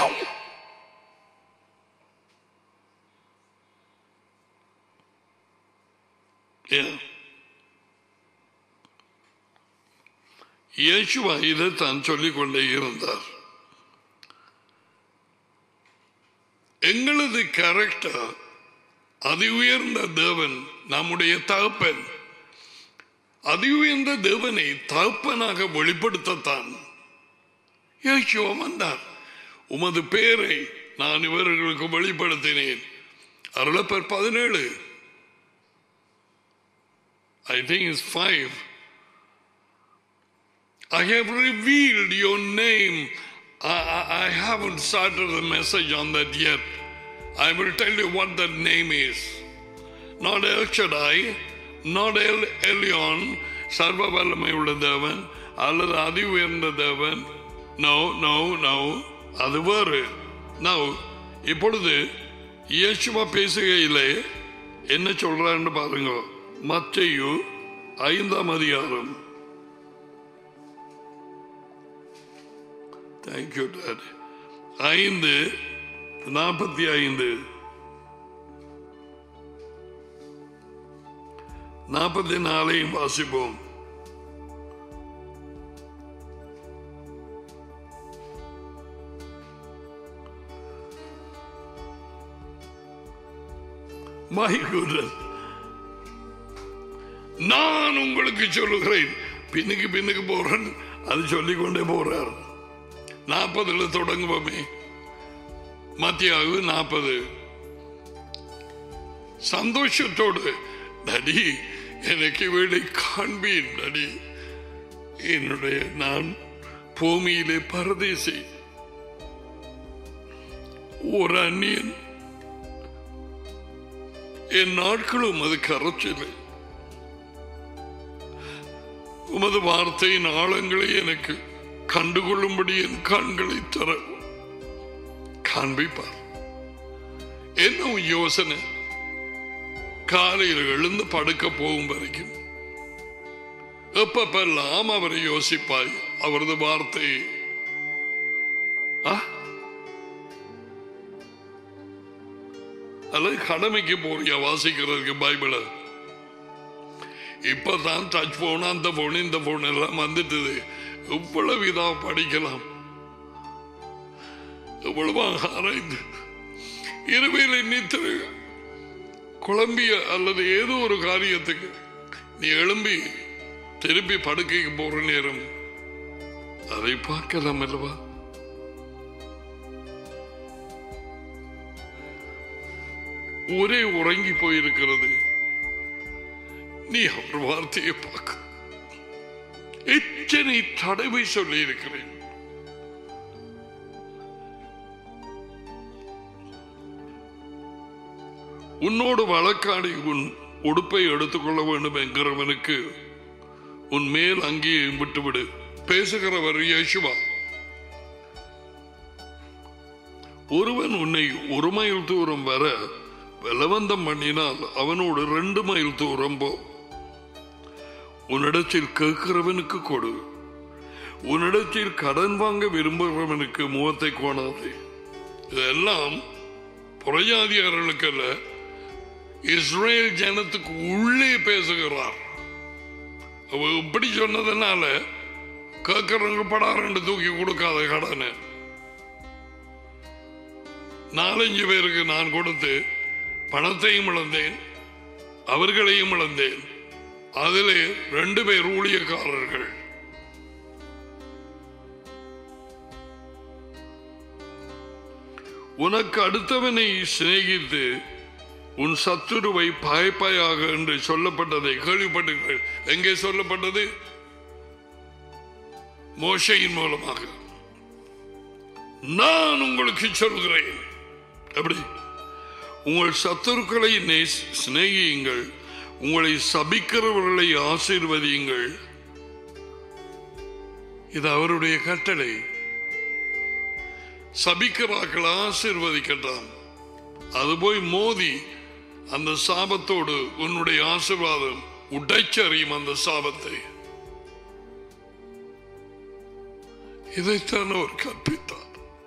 இயேசுவா இதைத்தான் சொல்லிக் கொண்டே இருந்தார் எங்களது கேரக்டர் அதி உயர்ந்த தேவன் நம்முடைய தகப்பன் அதி உயர்ந்த தேவனை தகப்பனாக வெளிப்படுத்தத்தான் இயேசுவம் வந்தார் உமது பேரை நான் இவர்களுக்கு வெளிப்படுத்தினேன் அருளப்பர் பதினேழு I think it's five. I have revealed your name. I, I, I haven't started the message on that yet. I will tell you what that name is. Not El Shaddai, not El Elyon, சர்வ வல்லமை உள்ள தேவன் அல்லது அதி உயர்ந்த தேவன் no no no அது வேறு நோ இப்பொழுது இயேசுவா பேசுகையிலே என்ன சொல்றான்னு பாருங்க மத்தையு ஐந்தாம் அதிகாரம் தேங்க்யூ டாடி ஐந்து நாற்பத்தி ஐந்து நாற்பத்தி நாலையும் வாசிப்போம் My goodness. நான் உங்களுக்கு சொல்லுகிறேன் பின்னுக்கு பின்னுக்கு போறேன் அது சொல்லிக் கொண்டே போறார் நாற்பதுல தொடங்குவோமே மத்தியாகு நாற்பது சந்தோஷத்தோடு நடி எனக்கு வீடை காண்பேன் நடி என்னுடைய நான் பூமியிலே பரதேசி ஒரு அந்நியன் என் நாட்களும் அது கரைச்சலை உமது வார்த்தையின் ஆழங்களை எனக்கு கண்டுகொள்ளும்படி என் கண்களை தர காண்பிப்பார் என்ன உன் யோசனை காலையில் எழுந்து படுக்க போகும் வரைக்கும் எப்பப்பெல்லாம் அவரை யோசிப்பாய் அவரது வார்த்தை ஆ? அல்லது கடமைக்கு போறியா வாசிக்கிறதுக்கு பைபிளை இப்பதான் டச் போன் அந்த போன் இந்த போன் எல்லாம் வந்துட்டுது எவ்வளவு இதா படிக்கலாம் எவ்வளவு ஆராய்ந்து இருவேளை நித்திர குழம்பிய அல்லது ஏதோ ஒரு காரியத்துக்கு நீ எழும்பி திருப்பி படுக்கைக்கு போற நேரம் அதை பார்க்கலாம் அல்லவா ஒரே உறங்கி போயிருக்கிறது நீ அவர் வார்த்தையை பார்க்க எத்தனை தடவை சொல்லி இருக்கிறேன் உன்னோடு வழக்காடி உன் உடுப்பை எடுத்துக்கொள்ள வேண்டும் என்கிறவனுக்கு உன் மேல் அங்கேயே விட்டுவிடு பேசுகிறவர் இயேசுவா ஒருவன் உன்னை ஒரு மைல் தூரம் வர பலவந்தம் பண்ணினால் அவனோடு ரெண்டு மைல் தூரம் போ உன்னிடத்தில் கேட்கிறவனுக்கு கொடு உன்னிடத்தில் கடன் வாங்க விரும்புகிறவனுக்கு முகத்தை கோணாதே இதெல்லாம் புறஜாதியார்களுக்கு அல்ல இஸ்ரேல் ஜனத்துக்கு உள்ளே பேசுகிறார் அவ இப்படி சொன்னதுனால கேட்கறவங்க படாரண்டு தூக்கி கொடுக்காத கடனை நாலஞ்சு பேருக்கு நான் கொடுத்து பணத்தையும் இழந்தேன் அவர்களையும் இழந்தேன் அதிலே ரெண்டு பேர் ஊழியக்காரர்கள் உனக்கு அடுத்தவனை சிநேகித்து உன் சத்துருவை பாய்ப்பாயாக என்று சொல்லப்பட்டதை கேள்விப்பட்டீர்கள் எங்கே சொல்லப்பட்டது மோசையின் மூலமாக நான் உங்களுக்கு சொல்கிறேன் எப்படி உங்கள் சத்துருக்களை நேஸ்- சிநேகியுங்கள் உங்களை சபிக்கிறவர்களை ஆசீர்வதியுங்கள் இது அவருடைய கட்டளை சபிக்கிறார்கள் ஆசீர்வதிக்கட்டாம் அது போய் மோதி அந்த சாபத்தோடு உன்னுடைய ஆசீர்வாதம் உடைச்சறியும் அந்த சாபத்தை இதைத்தான் அவர் கற்பித்தார்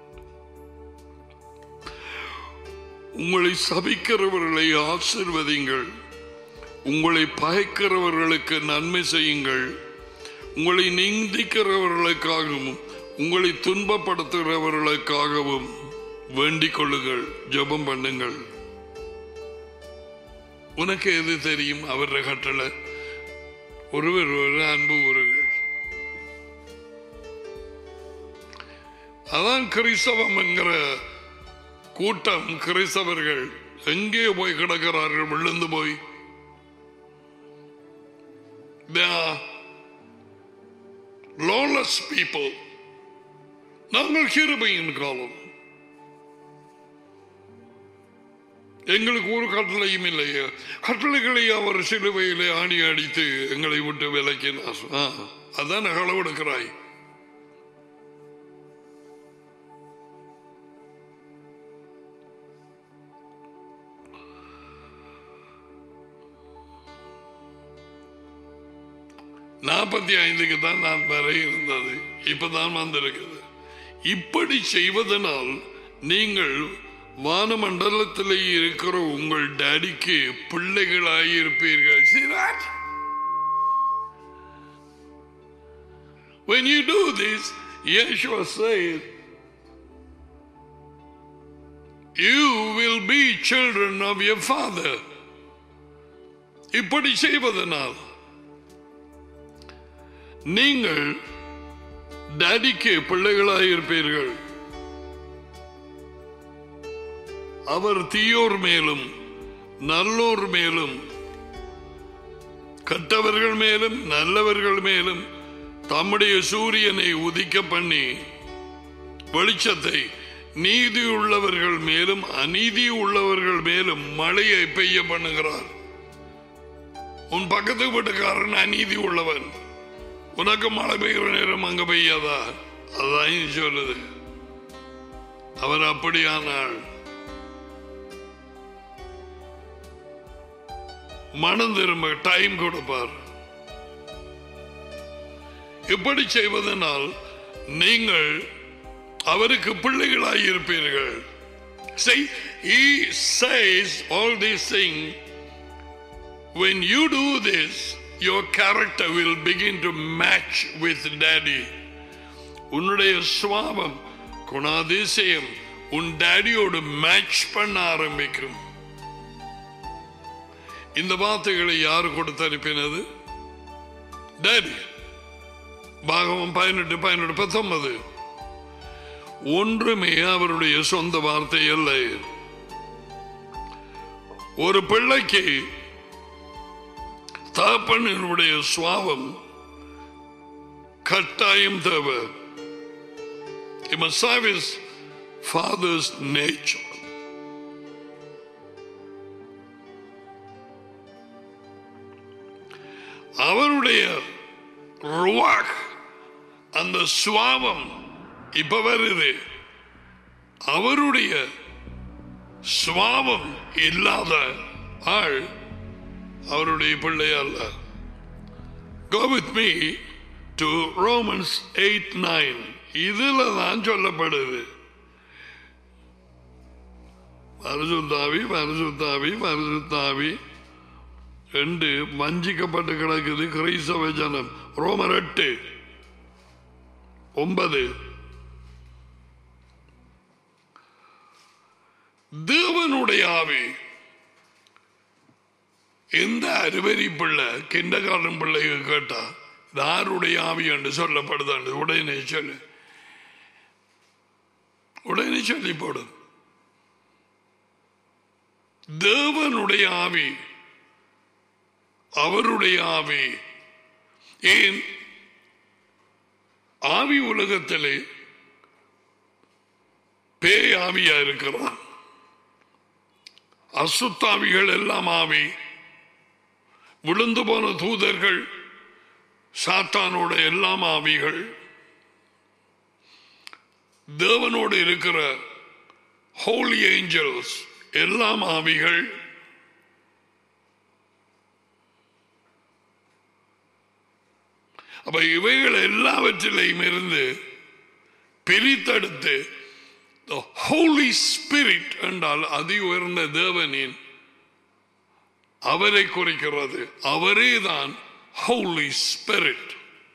உங்களை சபிக்கிறவர்களை ஆசிர்வதிங்கள் உங்களை பயக்கிறவர்களுக்கு நன்மை செய்யுங்கள் உங்களை நிந்திக்கிறவர்களுக்காகவும் உங்களை துன்பப்படுத்துகிறவர்களுக்காகவும் வேண்டிக் கொள்ளுங்கள் ஜெபம் பண்ணுங்கள் உனக்கு எது தெரியும் அவருடைய கட்டளை ஒருவர் ஒரு அன்பு கூறுகள் அதான் கிறிஸ்தவம் என்கிற கூட்டம் கிறிஸ்தவர்கள் எங்கே போய் கிடக்கிறார்கள் விழுந்து போய் They are lawless people. நாங்கள் கிருபையின் காலம் எங்களுக்கு ஒரு கட்டளையும் இல்லையே கட்டளைகளை அவர் சிலுவையிலே ஆணி அடித்து எங்களை விட்டு விலக்கினார் ஆ, அதான் களவெடுக்கிறாய் நாற்பத்தி ஐந்துக்கு தான் நான் வர இருந்தது இப்பதான் வந்திருக்குது இப்படி செய்வதனால் நீங்கள் வானமண்டலத்தில் இருக்கிற உங்கள் டாடிக்கு பிள்ளைகளாயிருப்பீர்கள் See that? When you do this, Yeshua says, you will be children of your father. இப்படி செய்வதனால் நீங்கள் டாடிக்கு பிள்ளைகளாயிருப்பீர்கள் அவர் தீயோர் மேலும் நல்லோர் மேலும் கெட்டவர்கள் மேலும் நல்லவர்கள் மேலும் தம்முடைய சூரியனை உதிக்க பண்ணி வெளிச்சத்தை நீதி உள்ளவர்கள் மேலும் அநீதி உள்ளவர்கள் மேலும் மழையை பெய்ய பண்ணுகிறார் உன் பக்கத்து வீட்டுக்காரன் அநீதி உள்ளவன் உனக்கு மழை பெய்கிற நேரம் அங்க பெய்யாதா அதான் இங்க சொல்லுது அவர் அப்படியானாள் மனம் திரும்ப டைம் கொடுப்பார் இப்படி செய்வதனால் நீங்கள் அவருக்கு பிள்ளைகளாய் இருப்பீர்கள் See, he says all these things when you do this, your character will begin to match with daddy. உன்னுடைய சுவாபம் குணாதிசயம் உன் டேடியோடு மேட்ச் பண்ண ஆரம்பிக்கும் இந்த வார்த்தைகளை யார் கொடுத்து அனுப்பினது டேடி பாகவம் பதினெட்டு பதினெட்டு பத்தொன்பது ஒன்றுமே அவருடைய சொந்த வார்த்தை அல்ல ஒரு பிள்ளைக்கு தாப்பனுடைய சுவாபம் கட்டாயம் தேவை He must have his father's nature. ருவாக் அந்த சுவாபம் இப்ப வருது அவருடைய சுவாபம் இல்லாத ஆள் அவருடைய பிள்ளை அல்ல Go with me to Romans 8 9. இதுல தான் சொல்லப்படுது பரிசுத்தாவி பரிசுத்தாவி பரிசுத்தாவி ரெண்டு வஞ்சிக்கப்பட்டு கிடக்குது கிறிஸ்தவ ஜனம் ரோமர் எட்டு ஒன்பது தேவனுடைய ஆவி எந்த அருவரி பிள்ளை கிண்டகாரன் பிள்ளைய கேட்டா இது யாருடைய ஆவி என்று சொல்லப்படுதாண்டு உடனே சொல்லு உடனே சொல்லி போடு தேவனுடைய ஆவி அவருடைய ஆவி ஏன் ஆவி உலகத்திலே பேய் ஆவியா இருக்கிறான் அசுத்தாவிகள் எல்லாம் ஆவி விழுந்து போன தூதர்கள் சாத்தானோட எல்லாம் ஆவிகள் தேவனோடு இருக்கிற ஹோலி ஏஞ்சல்ஸ் எல்லாம் ஆவிகள் அப்ப இவைகள் எல்லாவற்றிலையும் இருந்து பிரித்தெடுத்து ஹோலி ஸ்பிரிட் என்றால் அதி உயர்ந்த தேவனின் அவரை குறிக்கிறது அவரே தான் ஹோலி ஸ்பிரிட்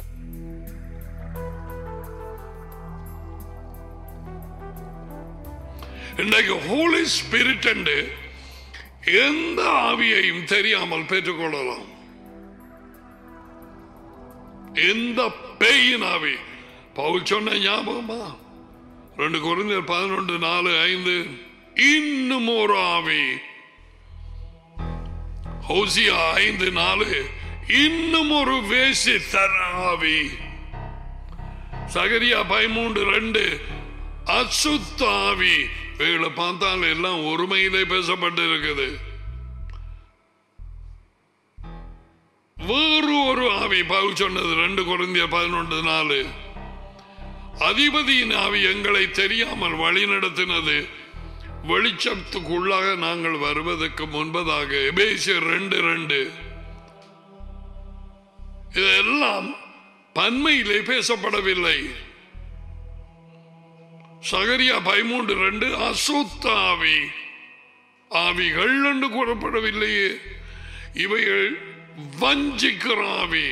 இன்றைக்கு ஹோலி ஸ்பிரிட் என்று எந்த ஆவியையும் தெரியாமல் பெற்றுக்கொள்ளலாம் எந்த பேயின் ஆவி பவுல் சொன்ன ஞாபகமா ரெண்டு குறைந்தர் பதினொன்று நாலு ஐந்து இன்னும் ஒரு ஆவி ஹோசியா ஐந்து நாலு இன்னும் ஒரு வேசித்தன ஆவி சகரியா பதிமூன்று ரெண்டு அசுத்த ஆவி இவைகளை பார்த்தால் எல்லாம் ஒருமையிலே பேசப்பட்டு இருக்குது வேறு ஒரு ஆவி பவுல் சொன்னது ரெண்டு குறைந்திய பதினொன்று நாலு அதிபதியின் ஆவி எங்களை தெரியாமல் வழி நடத்தினது வெளிச்சத்துக்குள்ளாக நாங்கள் வருவதற்கு முன்பதாக எபேசியர் ரெண்டு ரெண்டு இதெல்லாம் பன்மையிலே பேசப்படவில்லை சகரியா பதிமூன்று ரெண்டு அசுத்த ஆவி ஆவிகள் என்று கூறப்படவில்லையே இவைகள் வஞ்சிக்கிற ஆவி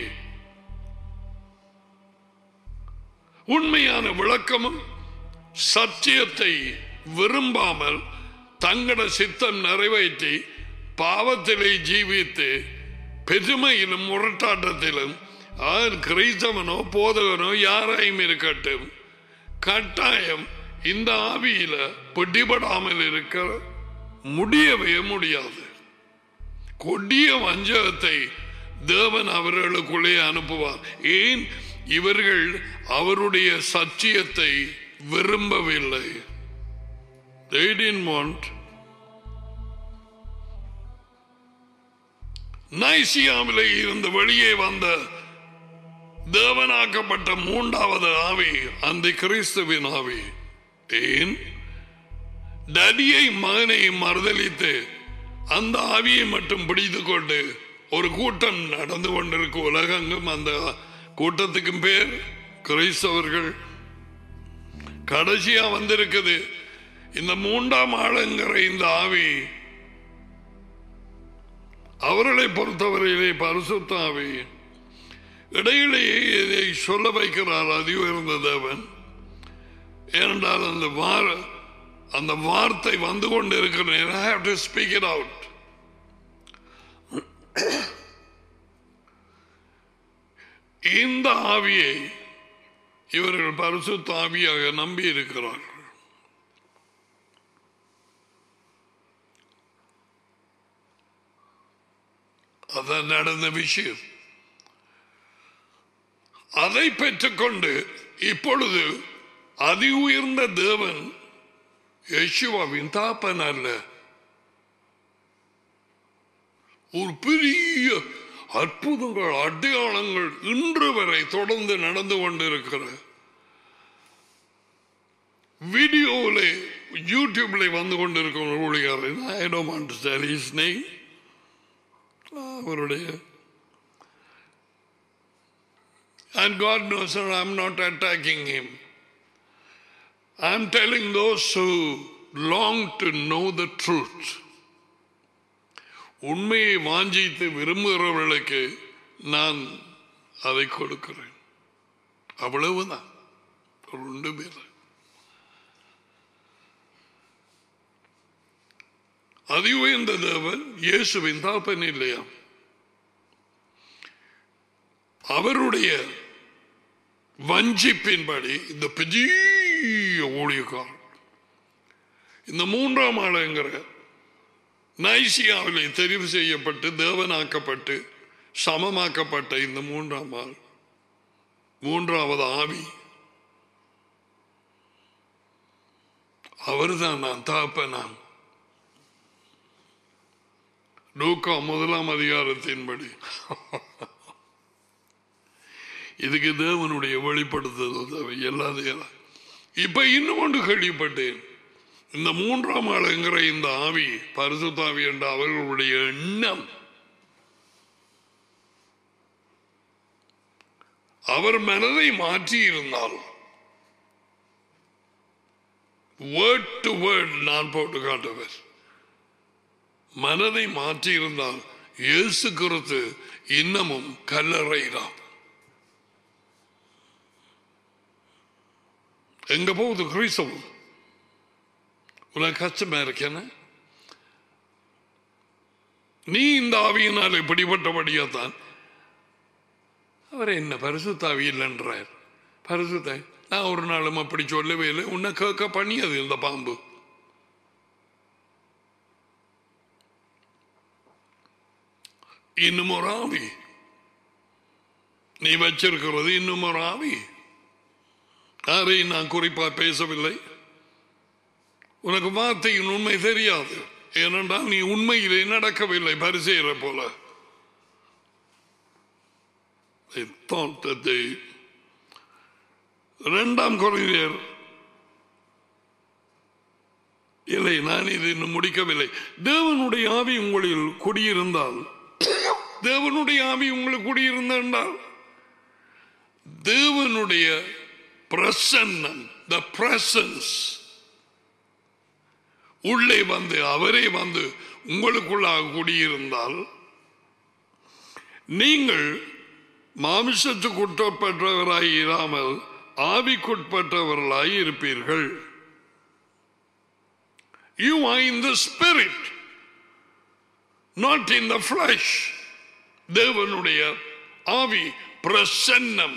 உண்மையான விளக்கமும் சத்தியத்தை விரும்பாமல் தங்கட சித்தம் நிறைவேற்றி பாவத்திலே ஜீவித்து பெருமையிலும் முரட்டாட்டத்திலும் அவர் கிறிஸ்தவனோ போதகனோ யாராயும் இருக்கட்டும் கட்டாயம் இந்த ஆவியில பிடிபடாமல் இருக்க முடியவே முடியாது கொடிய வஞ்சகத்தை தேவன் அவர்களுக்குள்ளே அனுப்புவார் ஏன் இவர்கள் அவருடைய சத்தியத்தை விரும்பவில்லை They didn't want. நைசியாவிலே இருந்து வெளியே வந்த தேவனாக்கப்பட்ட மூன்றாவது ஆவி அந்த கிறிஸ்துவின் ஆவி ஏன் டடியை மகனையும் மறுதளித்து அந்த ஆவியை மட்டும் பிடித்து கொண்டு ஒரு கூட்டம் நடந்து கொண்டிருக்கும் உலகெங்கும் அந்த கூட்டத்துக்கும் பேர் கிறிஸ்தவர்கள் கடைசியா வந்திருக்குது இந்த மூன்றாம் ஆளுங்கிற இந்த ஆவி அவர்களை பொறுத்தவரையிலே பரிசுத்த ஆவி இடையிலேயே இதை சொல்ல வைக்கிறார் அதி உயர்ந்த தேவன் ஏனென்றால் அந்த வார அந்த வார்த்தை வந்து கொண்டு இருக்கிறேன் I have to speak it out இந்த ஆவியை இவர்கள் பரிசுத்த ஆவியாக நம்பி இருக்கிறார்கள் அதான் நடந்த விஷயம் அதை பெற்றுக்கொண்டு இப்பொழுது அதி உயர்ந்த தேவன் யேசுவாவின் தாப்பன் அல்ல ஒரு பெரிய அற்புதங்கள் அடையாளங்கள் இன்று வரை தொடர்ந்து நடந்து கொண்டிருக்கிற வீடியோவில் யூடியூப்ல வந்து கொண்டிருக்கிற ஊழியர் I don't want to tell his name அவருடைய And God knows that I'm not attacking him. I'm telling those who long to know the truth. உண்மையை வாஞ்சித்து விரும்புகிறவர்களுக்கு நான் அதை கொடுக்கிறேன் அவ்வளவுதான் ரெண்டு பேர் அதிவுயர்ந்த தேவன் இயேசுவின் தாப்பன் இல்லையா அவருடைய வஞ்சிப்பின்படி இந்த பெரிய ஊழியக்காரன் இந்த மூன்றாம் ஆளுங்கிற நைசியாவிலே தெரிவு செய்யப்பட்டு தேவனாக்கப்பட்டு சமமாக்கப்பட்ட இந்த மூன்றாம் ஆள் மூன்றாவது ஆவி அவர்தான் நான் தாப்ப நான் லூக்கா முதலாம் அதிகாரத்தின்படி இதுக்கு தேவனுடைய வெளிப்படுத்துதல் எல்லாத்தையும் இப்ப இன்னும் ஒன்று கேள்விப்பட்டேன் இந்த மூன்றாம் ஆளுங்கிற இந்த ஆவி பரிசுத்தாவி என்ற அவர்களுடைய எண்ணம் அவர் மனதை மாற்றி இருந்தால் வேர்ட் டு வேர்ட் நான் போட்டு காட்டுவர் மனதை மாற்றி இருந்தால் இயேசு கிறிஸ்து இன்னமும் கல்லறையிலாம் எங்க போகுது கிறிஸ்தவம் உனக்கு கஷ்டமா இருக்கேன நீ இந்த ஆவியினால் இப்படிப்பட்டபடியா தான் அவர் என்ன பரிசுத்தாவி இல்லைன்றார் பரிசுத்த நான் ஒரு நாளும் அப்படி சொல்லவே இல்லை உன்னை கேட்க பண்ணியது இந்த பாம்பு இன்னும் ஒரு ஆவி நீ வச்சிருக்கிறது இன்னும் ஒரு ஆவி யாரையும் நான் குறிப்பா பேசவில்லை உனக்கு வார்த்தையின் உண்மை தெரியாது ஏனென்றால் நீ உண்மையிலே நடக்கவில்லை பரிசெய்கிற போல They thought that they இரண்டாம் குறைஞர் இல்லை நான் இது இன்னும் முடிக்கவில்லை தேவனுடைய ஆவி உங்களில் குடியிருந்தால் தேவனுடைய ஆவி உங்களுக்கு குடியிருந்தால் தேவனுடைய பிரசன்னம் த பிரசன்ஸ் உள்ளே வந்து அவரே வந்து உங்களுக்குள்ளாக குடியிருந்தால் நீங்கள் மாமிசத்துக்கு உட்பட்டவராய் இராமல் ஆவிக்குட்பட்டவர்களாய் இருப்பீர்கள் you are in the spirit not in the flesh தேவனுடைய ஆவி பிரசன்னம்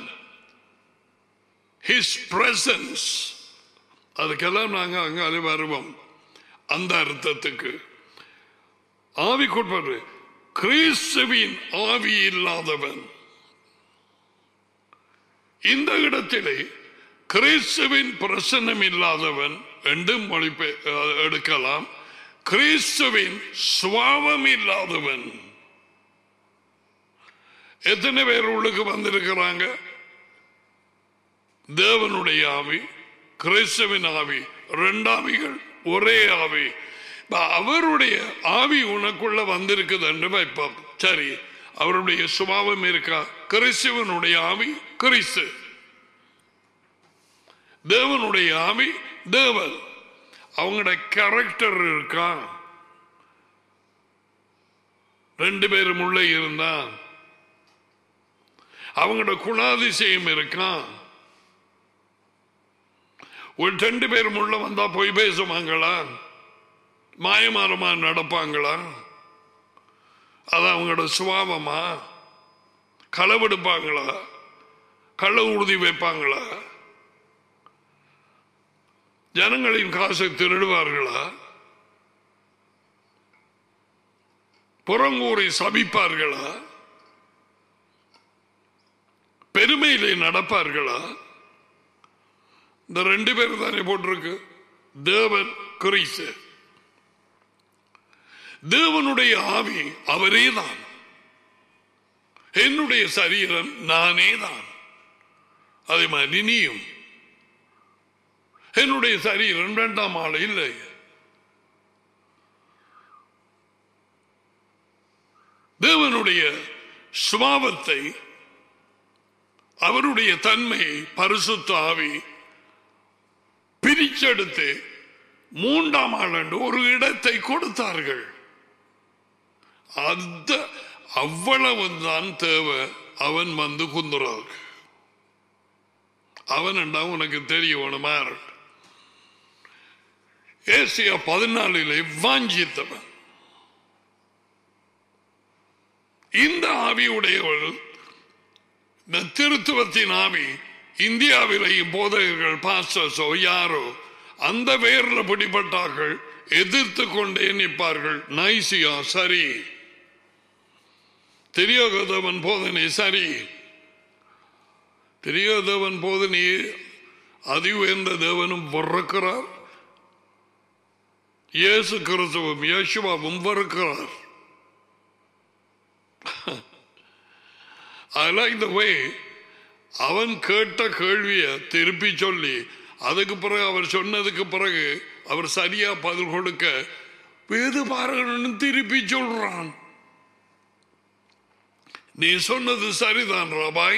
ஹிஸ் பிரசன்ஸ் அதுக்கெல்லாம் நாங்கள் அங்காலே வருவோம் அந்த அர்த்தத்துக்கு ஆவிக்குட்பட்டு கிறிஸ்துவின் ஆவி இல்லாதவன் இந்த இடத்திலே கிறிஸ்துவின் பிரசன்னம் இல்லாதவன் என்றும் மொழிபெ எடுக்கலாம் கிறிஸ்துவின் சுவாவம் இல்லாதவன் எத்தனை பேர் உள்ளுக்கு வந்திருக்கிறாங்க தேவனுடைய ஆவி கிறிஸ்துவின் ஆவி ரெண்டாவிகள் ஒரே ஆவி அவருடைய ஆவி உனக்குள்ள வந்திருக்குது என்று வைப்போம் சரி அவருடைய சுபாவம் இருக்கா கிறிஸ்துவனுடைய ஆவி கிறிஸ்து தேவனுடைய ஆவி தேவன் அவங்களோட கேரக்டர் இருக்கா ரெண்டு பேரும் உள்ள இருந்தா அவங்களோட குணாதிசயம் இருக்கா ஒரு ரெண்டு பேரும் உள்ள வந்தா போய் பேசுவாங்களா மாயமாரமா நடப்பாங்களா அது அவங்களோட சுவாபமா களவெடுப்பாங்களா கள்ள உறுதி வைப்பாங்களா ஜனங்களின் காசை திருடுவார்களா புறங்கூரை சபிப்பார்களா பெருமையிலே நடப்பார்களா இந்த ரெண்டு பேர் தானே போட்டிருக்கு தேவன் கிறிஸ்து தேவனுடைய ஆவி அவரே தான் என்னுடைய சரீரம் நானே தான் அதே மாதிரி நீயும் என்னுடைய சரீரம் இரண்டாம் ஆள் இல்லை தேவனுடைய சுபாவத்தை அவருடைய தன்மையை பரிசுத்த ஆவி பிரிச்செடுத்து மூன்றாம் ஆண்டு ஒரு இடத்தை கொடுத்தார்கள் அந்த அவ்வளவுதான் தேவை அவன் வந்து குந்துறார் அவன் உனக்கு தெரியணும் ஏசியா பதினாலிலே வாஞ்சித்தவன் இந்த ஆவியுடையவள் இந்த திருத்துவத்தின் ஆவி இந்தியாவிலேயும் போதகர்கள் பாஸ்டர்ஸோ யாரோ அந்த வேர்ல பிடிபட்டார்கள் எதிர்த்து கொண்டே நிற்பார்கள் நைசியா சரி தெரியாதவன் போதனை சரி தெரியாதவன் போதனை அதி உயர்ந்த தேவனும் வறுக்கிறார் இயேசு கிறிஸ்துவும் யேசுவாவும் வறுக்கிறார் I like the way அவன் கேட்ட கேள்வியை திருப்பி சொல்லி அதுக்கு பிறகு அவர் சொன்னதுக்கு பிறகு அவர் சரியா பதில் கொடுக்க வேது பாருங்கன்னு திருப்பி சொல்றான் நீ சொன்னது சரிதான் ராபாய்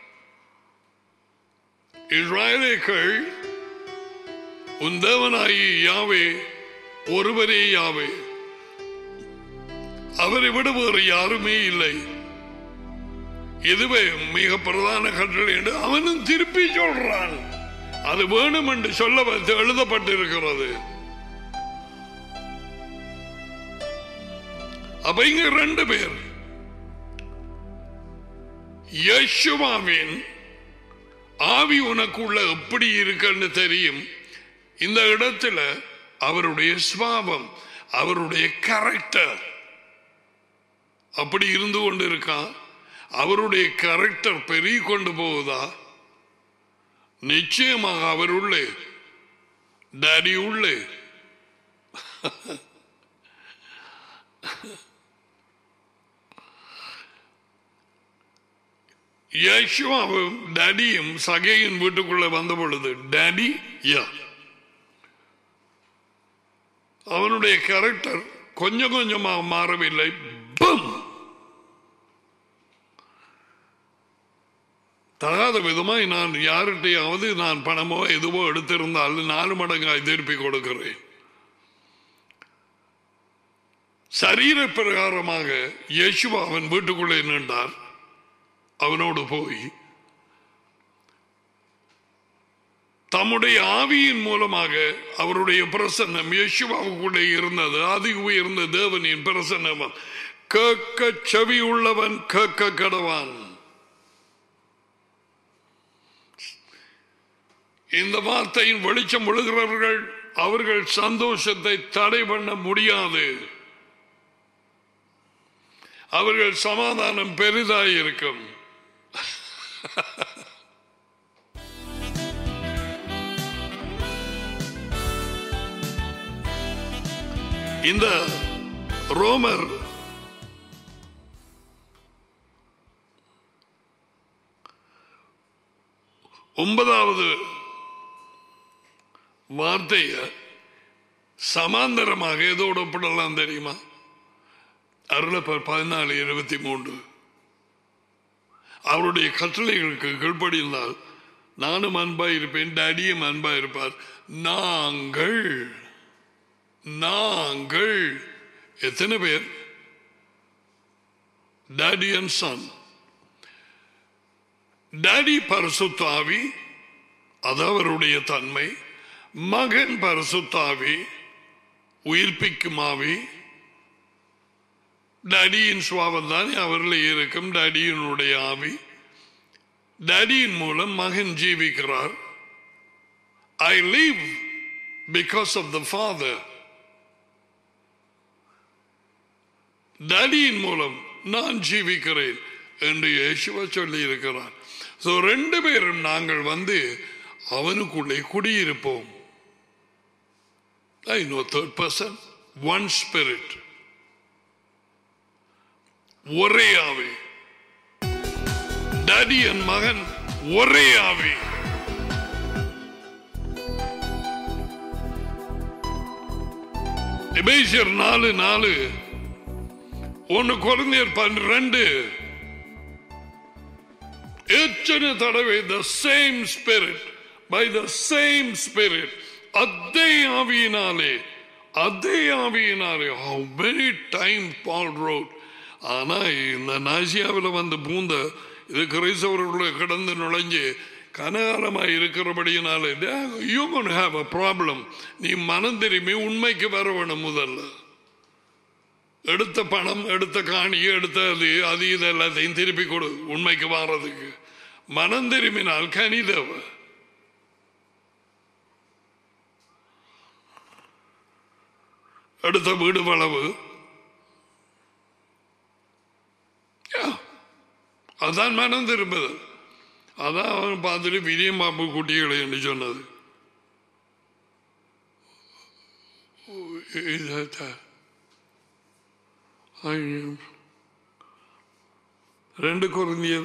இஸ்ராயலேக்கள் உன் தேவனாயி யாவே ஒருவரே யாவே அவரை விட வேறு யாருமே இல்லை இதுவே மிக பிரதான கட்டளை என்று அவனும் திருப்பி சொல்றான் அது வேணும் என்று சொல்ல வைத்து எழுதப்பட்டிருக்கிறது அப்ப இங்க ரெண்டு பேர் யசுவாவின் ஆவி உனக்குள்ள எப்படி இருக்குன்னு தெரியும் இந்த இடத்துல அவருடைய சுவாபம் அவருடைய கேரக்டர் அப்படி இருந்து கொண்டு இருக்கான் அவருடைய கேரக்டர் பெருகி கொண்டு போகுதா நிச்சயமாக அவர் உள்ளே டாடி உள்ளே யேசுவாவும் டாடியும் சகையின் வீட்டுக்குள்ள வந்த பொழுது டாடி யா அவனுடைய கேரக்டர் கொஞ்சம் கொஞ்சமாக மாறவில்லை பம் தகாத விதமாய் நான் யார்கிட்டையாவது நான் பணமோ எதுவோ எடுத்திருந்தால் நாலு மடங்காய் திருப்பி கொடுக்கிறேன் சரீர பிரகாரமாக யேசுவா அவன் வீட்டுக்குள்ளே நின்றார் அவனோடு போய் தம்முடைய ஆவியின் மூலமாக அவருடைய பிரசன்னம் யேசுவாவுக்குள்ளே இருந்தது அதி உயர்ந்த தேவனின் பிரசன்னம் கேட்க செவி உள்ளவன் கேட்க கடவான் இந்த வார்த்தையின் வெளிச்சம் விழுகிறவர்கள் அவர்கள் சந்தோஷத்தை தடை பண்ண முடியாது அவர்கள் சமாதானம் பெரிதாய் இருக்கும் இந்த ரோமர் ஒன்பதாவது வார்த்தைய சமாந்தரமாக எதோட ஒப்பிடலாம் தெரியுமா அருளப்பர் பதினாலு இருபத்தி மூன்று அவருடைய கட்டளைகளுக்கு கீழ்ப்படிந்தால் நானும் அன்பாய் இருப்பேன் டேடியும் அன்பாய் இருப்பார் நாங்கள் நாங்கள் எத்தனை பேர் டாடி அண்ட் சன் டாடி பரிசுத்தாவி அது அவருடைய தன்மை மகன் பரிசுத்தாவி உயிர்ப்பிக்கும் ஆவி டடியின் சுவாபம் தான் அவரில் இருக்கும் டடியினுடைய ஆவி டடியின் மூலம் மகன் ஜீவிக்கிறார் I live because of the father டடியின் மூலம் நான் ஜீவிக்கிறேன் என்று இயேசுவ சொல்லி இருக்கிறார் ஸோ ரெண்டு பேரும் நாங்கள் வந்து அவனுக்குள்ளே குடியிருப்போம் I know third person one spirit ஒரே ஆவி டேடி என் மகன் ஒரே ஆவி எபேசியர் நாலு நாலு ஒன்னு குழந்தையர் பன்னிரண்டு எத்தனை தடவை the same spirit by the same spirit அதே ஆவியினாலே அதே ஆவியினாலே how many times Paul wrote ஆனா இந்த நாசியாவில் வந்து பூந்த இது கிரைசவர்களுடைய கடந்து நுழைஞ்சு கனகாலமாக இருக்கிறபடியினாலே you gonna have a problem நீ மனம் திரும்பி உண்மைக்கு வர வேணும் முதல்ல எடுத்த பணம் எடுத்த காணி எடுத்த அது அது இது எல்லாத்தையும் திருப்பி கொடு உண்மைக்கு வாரதுக்கு மனம் திரும்பினால் கனி தேவை எடுத்த வீடு வளவு Yeah. அதான் மனம் திரும்புது அதான் அவன் பார்த்துட்டு விரியம் பாம்பு குட்டிகளை என்று சொன்னது ஓ, இதாத்தா. ஐயோ. ரெண்டு குழந்தையர்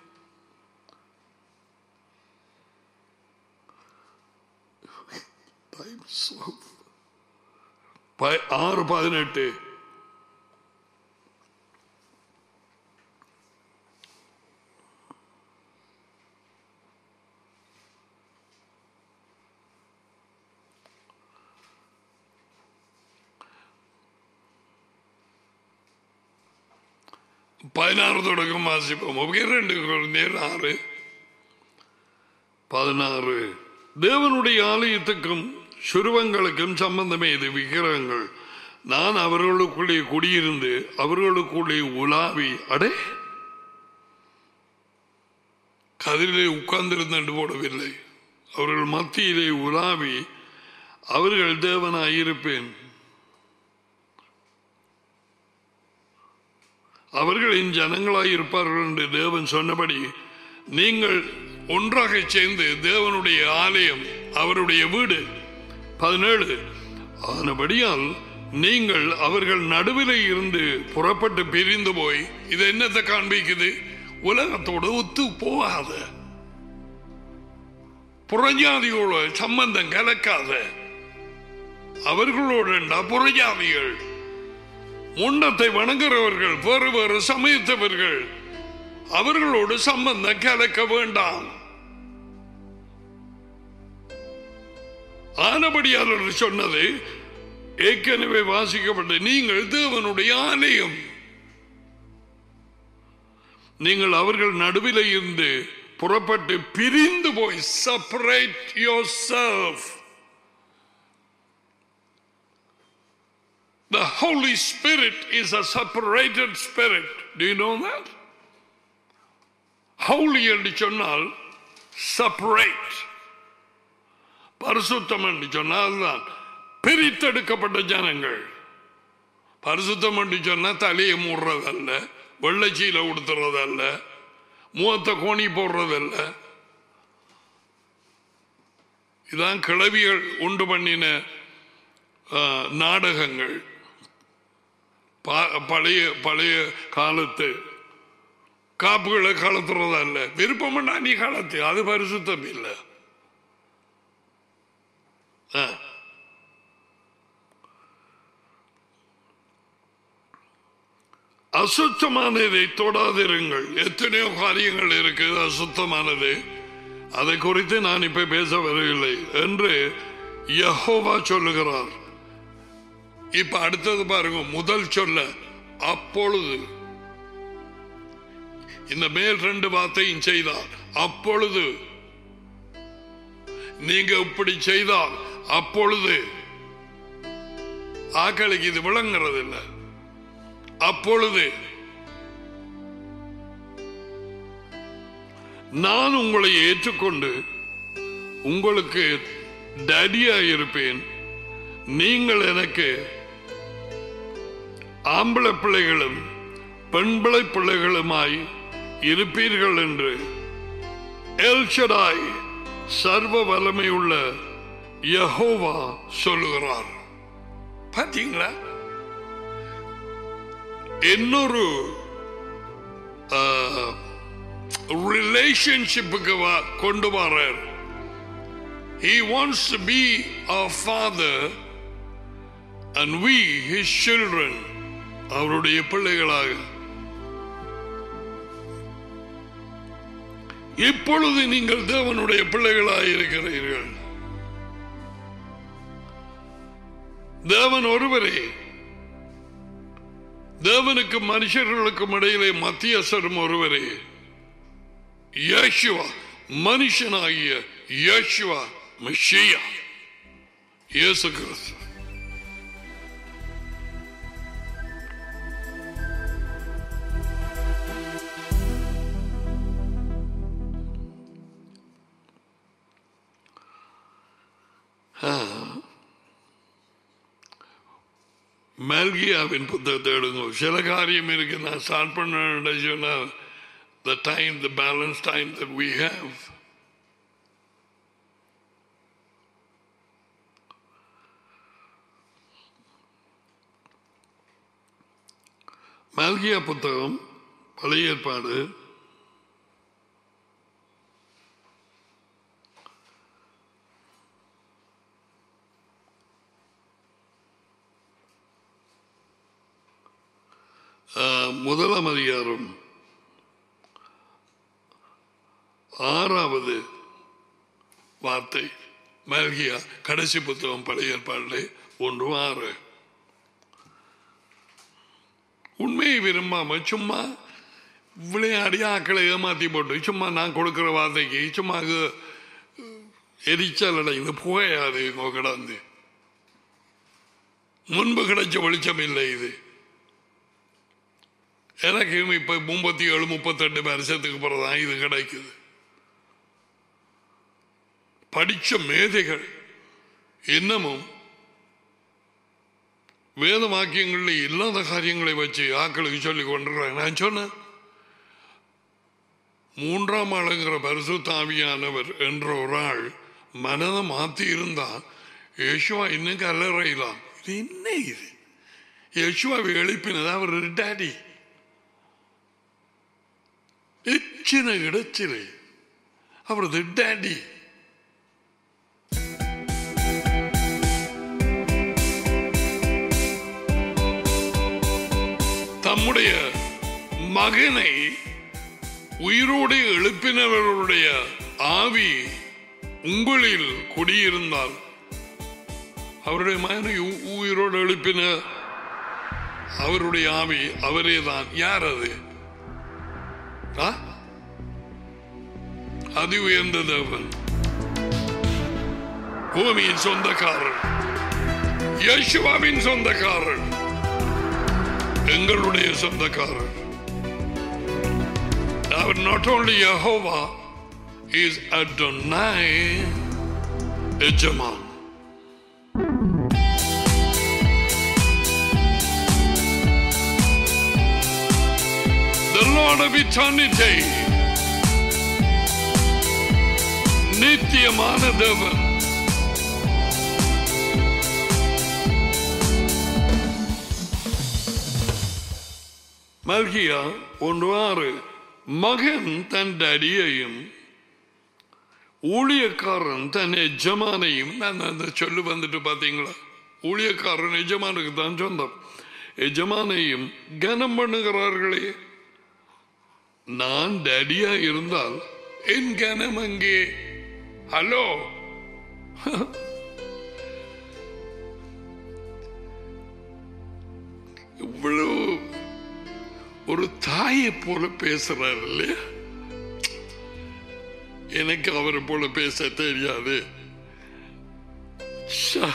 ஆறு பதினெட்டு பதினாறு தொடக்கம் வாசிப்போம் ஓகே ரெண்டு குழந்தையர் ஆறு பதினாறு தேவனுடைய ஆலயத்துக்கும் சுருவங்களுக்கும் சம்பந்தமே இது விக்கிரகங்கள் நான் அவர்களுக்குள்ளே குடியிருந்து அவர்களுக்குள்ளே உலாவி அடே கதிரிலே உட்கார்ந்திருந்து போடவில்லை அவர்கள் மத்தியிலே உலாவி அவர்கள் தேவனாயிருப்பேன் அவர்களின் ஜனங்களாய் இருப்பார்கள் என்று தேவன் சொன்னபடி நீங்கள் ஒன்றாக சேர்ந்து தேவனுடைய ஆலயம் அவருடைய வீடு பதினேழு ஆனபடியால் நீங்கள் அவர்கள் நடுவிலே இருந்து புறப்பட்டு பிரிந்து போய் இது என்னத்தை காண்பிக்குது உலகத்தோடு ஒத்து போகாத புறஜாதியோட சம்பந்தம் கலக்காத அவர்களோட புறஜாதிகள் முண்டத்தை வணங்குறவர்கள் வேறு வேறு சமயத்தவர்கள் அவர்களோடு சம்பந்தம் கலக்க வேண்டாம் ஆனபடியாளர் சொன்னது ஏற்கனவே வாசிக்கப்பட்ட நீங்கள் தேவனுடைய ஆலயம் நீங்கள் அவர்கள் நடுவில் இருந்து புறப்பட்டு பிரிந்து போய் separate yourself The Holy Spirit is a separated spirit. Do you know that? Holy என்று சொன்னால் separate. பரிசுத்தம் என்று சொன்னால் அதுதான் பிரித்தெடுக்கப்பட்ட ஜனங்கள் பரிசுத்தம் என்று சொன்னால் தலையை மூடுறதல்ல வெள்ளச்சீல உடுத்துறதல்ல முகத்தை கோணி போடுறதல்ல இதான் கிளவிகள் உண்டு பண்ணின ஆ, நாடகங்கள் ப- பழைய பழைய காலத்து காப்புகளை கலத்துறதல்ல விருப்பம்னா நீ கலத்து அது பரிசுத்தம் இல்லை ஆ. அசுத்தமானதை தொடாதிருங்கள் எத்தனையோ காரியங்கள் இருக்குது அசுத்தமானது அதை குறித்து நான் இப்ப பேச வரவில்லை என்று யெகோவா சொல்லுகிறார் இப்ப அடுத்தது பாருங்க முதல் சொல்ல அப்பொழுது இந்த மேல் ரெண்டு வார்த்தையும் செய்தார் அப்பொழுது நீங்க இப்படி செய்தால் அப்பொழுது ஆக்களுக்கு இது விளங்குறது இல்லை அப்பொழுது நான் உங்களை ஏற்றுக்கொண்டு உங்களுக்கு டேடியா இருப்பேன் நீங்கள் எனக்கு ஆம்பளை பிள்ளைகளும் பெண்பிளை பிள்ளைகளுமாய் இருப்பீர்கள் என்று எல்ஷடாய் சர்வ வல்லமை உள்ள யெகோவா சொல்லுகிறார் பாத்தீங்களா இன்னொரு ஆ, ரிலேஷன்ஷிப்புக்கு கொண்டு வர்றார் He wants to be our father and we his children அவருடைய பிள்ளைகளாக இப்பொழுது நீங்கள் தேவனுடைய பிள்ளைகளாக இருக்கிறீர்கள் தேவன் ஒருவரே தேவனுக்கும் மனுஷர்களுக்கும் இடையிலே மத்தியஸ்தரும் ஒருவரே யேசுவா மனுஷனாகிய யேசுவா மெஷியா இயேசு கிறிஸ்து மல்கியாவின் புத்தகத்தை எடுங்க சில காரியம் இருக்கு நான் ஸ்டார்ட் பண்ண சொன்னால் the time, the balance time that we have. மல்கியா புத்தகம் பழைய ஏற்பாடு ஆஹ், முதலாம் அதிகாரம் ஆறாவது வார்த்தை மல்கியா கடைசி புத்தகம் பழைய ஏற்பாடிலே ஒன்று ஆறு உண்மையை விரும்பாம சும்மா விளையாடி ஆக்களை ஏமாத்தி போட்டு சும்மா நான் கொடுக்கிற வார்த்தைக்கு சும்மா அது எரிச்சல் அடைந்து புகையாது இங்க கிடந்து முன்பு கிடைச்ச வெளிச்சம் இல்லை இது எனக்கு இப்ப முப்பத்தி ஏழு முப்பத்தெட்டு வருஷத்துக்கு பிறகுதான் இது கிடைக்குது படிச்ச மேதைகள் இன்னமும் வேத வாக்கியங்கள்ல இல்லாத காரியங்களை வச்சு ஆக்களுக்கு சொல்லிக் கொண்டிருக்கிறாங்க நான் சொன்னேன் மூன்றாம் ஆளுங்கிற பரிசுத்தாவியானவர் என்ற ஒரு ஆள் மனதை மாத்தி இருந்தா யேசுவா இன்னும் கல்லறையிலாம் இது என்ன இது யேசுவாவை எழுப்பினது அவர் டாடி ಹೆಚ್ಚಿನ இடத்திலே அவரது டாடி தம்முடைய மகனை உயிரோடு எழுப்பினவர்களுடைய ஆவி உங்களில் குடியிருந்தால் அவருடைய மகனை உ- உயிரோடு எழுப்பின அவருடைய ஆவி அவரே தான் யார் அது ஆ? அதி உயர்ந்த தேவன் பூமியின் சொந்தக்காரர் யேசுவாவின் சொந்தக்காரர் எங்களுடைய சொந்தக்காரர் அவர் not only Jehovah is Adonai எஜமான் the Lord of eternity நித்தியமான தேவன் மல்கியா ஒன்று ஆறு மகன் தன் டடியையும் ஊழியக்காரன் தன் எஜமானையும் நான் அந்த சொல்லு வந்துட்டு பார்த்தீங்களா ஊழியக்காரன் எஜமானுக்கு தான் சொந்தம் எஜமானையும் கனம் பண்ணுகிறார்களே நான் டேடியா இருந்தால் என் கனம் அங்கே ஹலோ இவ்வளவு ஒரு தாயை போல பேசுறாரு இல்லையா எனக்கு அவரை போல பேச தெரியாது ஷா.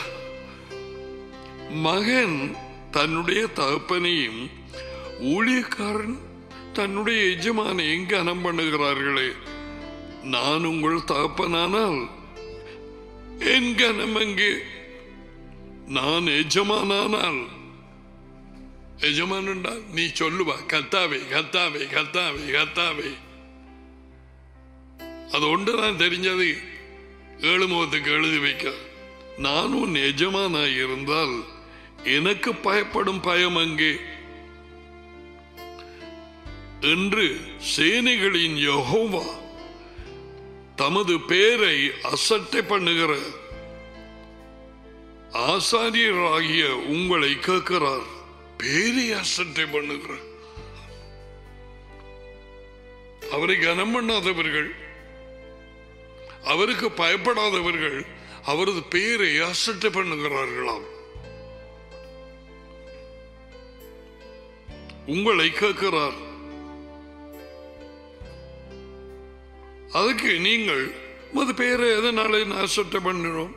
மகன் தன்னுடைய தகப்பனையும் ஊழியக்காரன் தன்னுடைய எஜமானையும் கனம் பண்ணுகிறார்களே நான் உங்கள் தகப்பனானால் என் கனம் அங்கே நான் எஜமானானால் எஜமானுண்டா நீ சொல்லுவா கத்தாவே கத்தாவே கத்தாவே கத்தாவே அது ஒன்றுதான் தெரிஞ்சது ஏழு முகத்துக்கு எழுதி வைக்க நான் உன் எஜமானாய் இருந்தால் எனக்கு பயப்படும் பயம் அங்கே என்று சேனைகளின் யெகோவா தமது பேரை அசட்டை பண்ணுகிற ஆசாரியராகிய உங்களை கேட்கிறார் பேரை அசட்டை பண்ணுகிறார் அவரை கனம் பண்ணாதவர்கள் அவருக்கு பயப்படாதவர்கள் அவரது பெயரை அசட்டை பண்ணுகிறார்களாம் உங்களை கேட்கிறார் அதுக்கு நீங்கள் அது பேரை எதனால அசட்டை பண்ணிடும்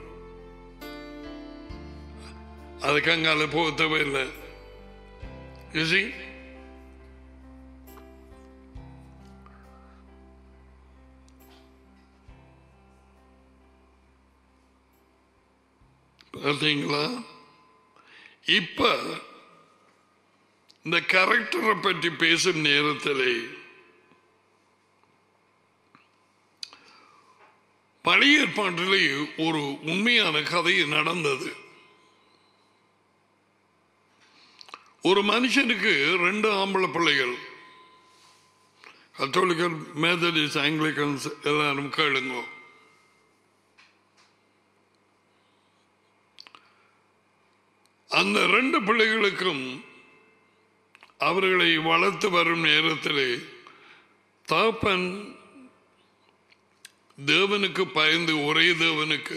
அதுக்கு அங்கால போக தேவையில்லை You see? பார்த்தீங்களா இப்ப இந்த கேரக்டரை பற்றி பேசும் நேரத்திலே பழைய ஏற்பாட்டிலே ஒரு உண்மையான கதை நடந்தது ஒரு மனுஷனுக்கு ரெண்டு ஆம்பளை பிள்ளைகள் கத்தோலிக்கர் மேத்தடிஸ் ஆங்கிலிக்கன்ஸ் எல்லாரும் கேளுங்க அந்த ரெண்டு பிள்ளைகளுக்கும் அவர்களை வளர்த்து வரும் நேரத்திலே தாப்பன் தேவனுக்கு பயந்து ஒரே தேவனுக்கு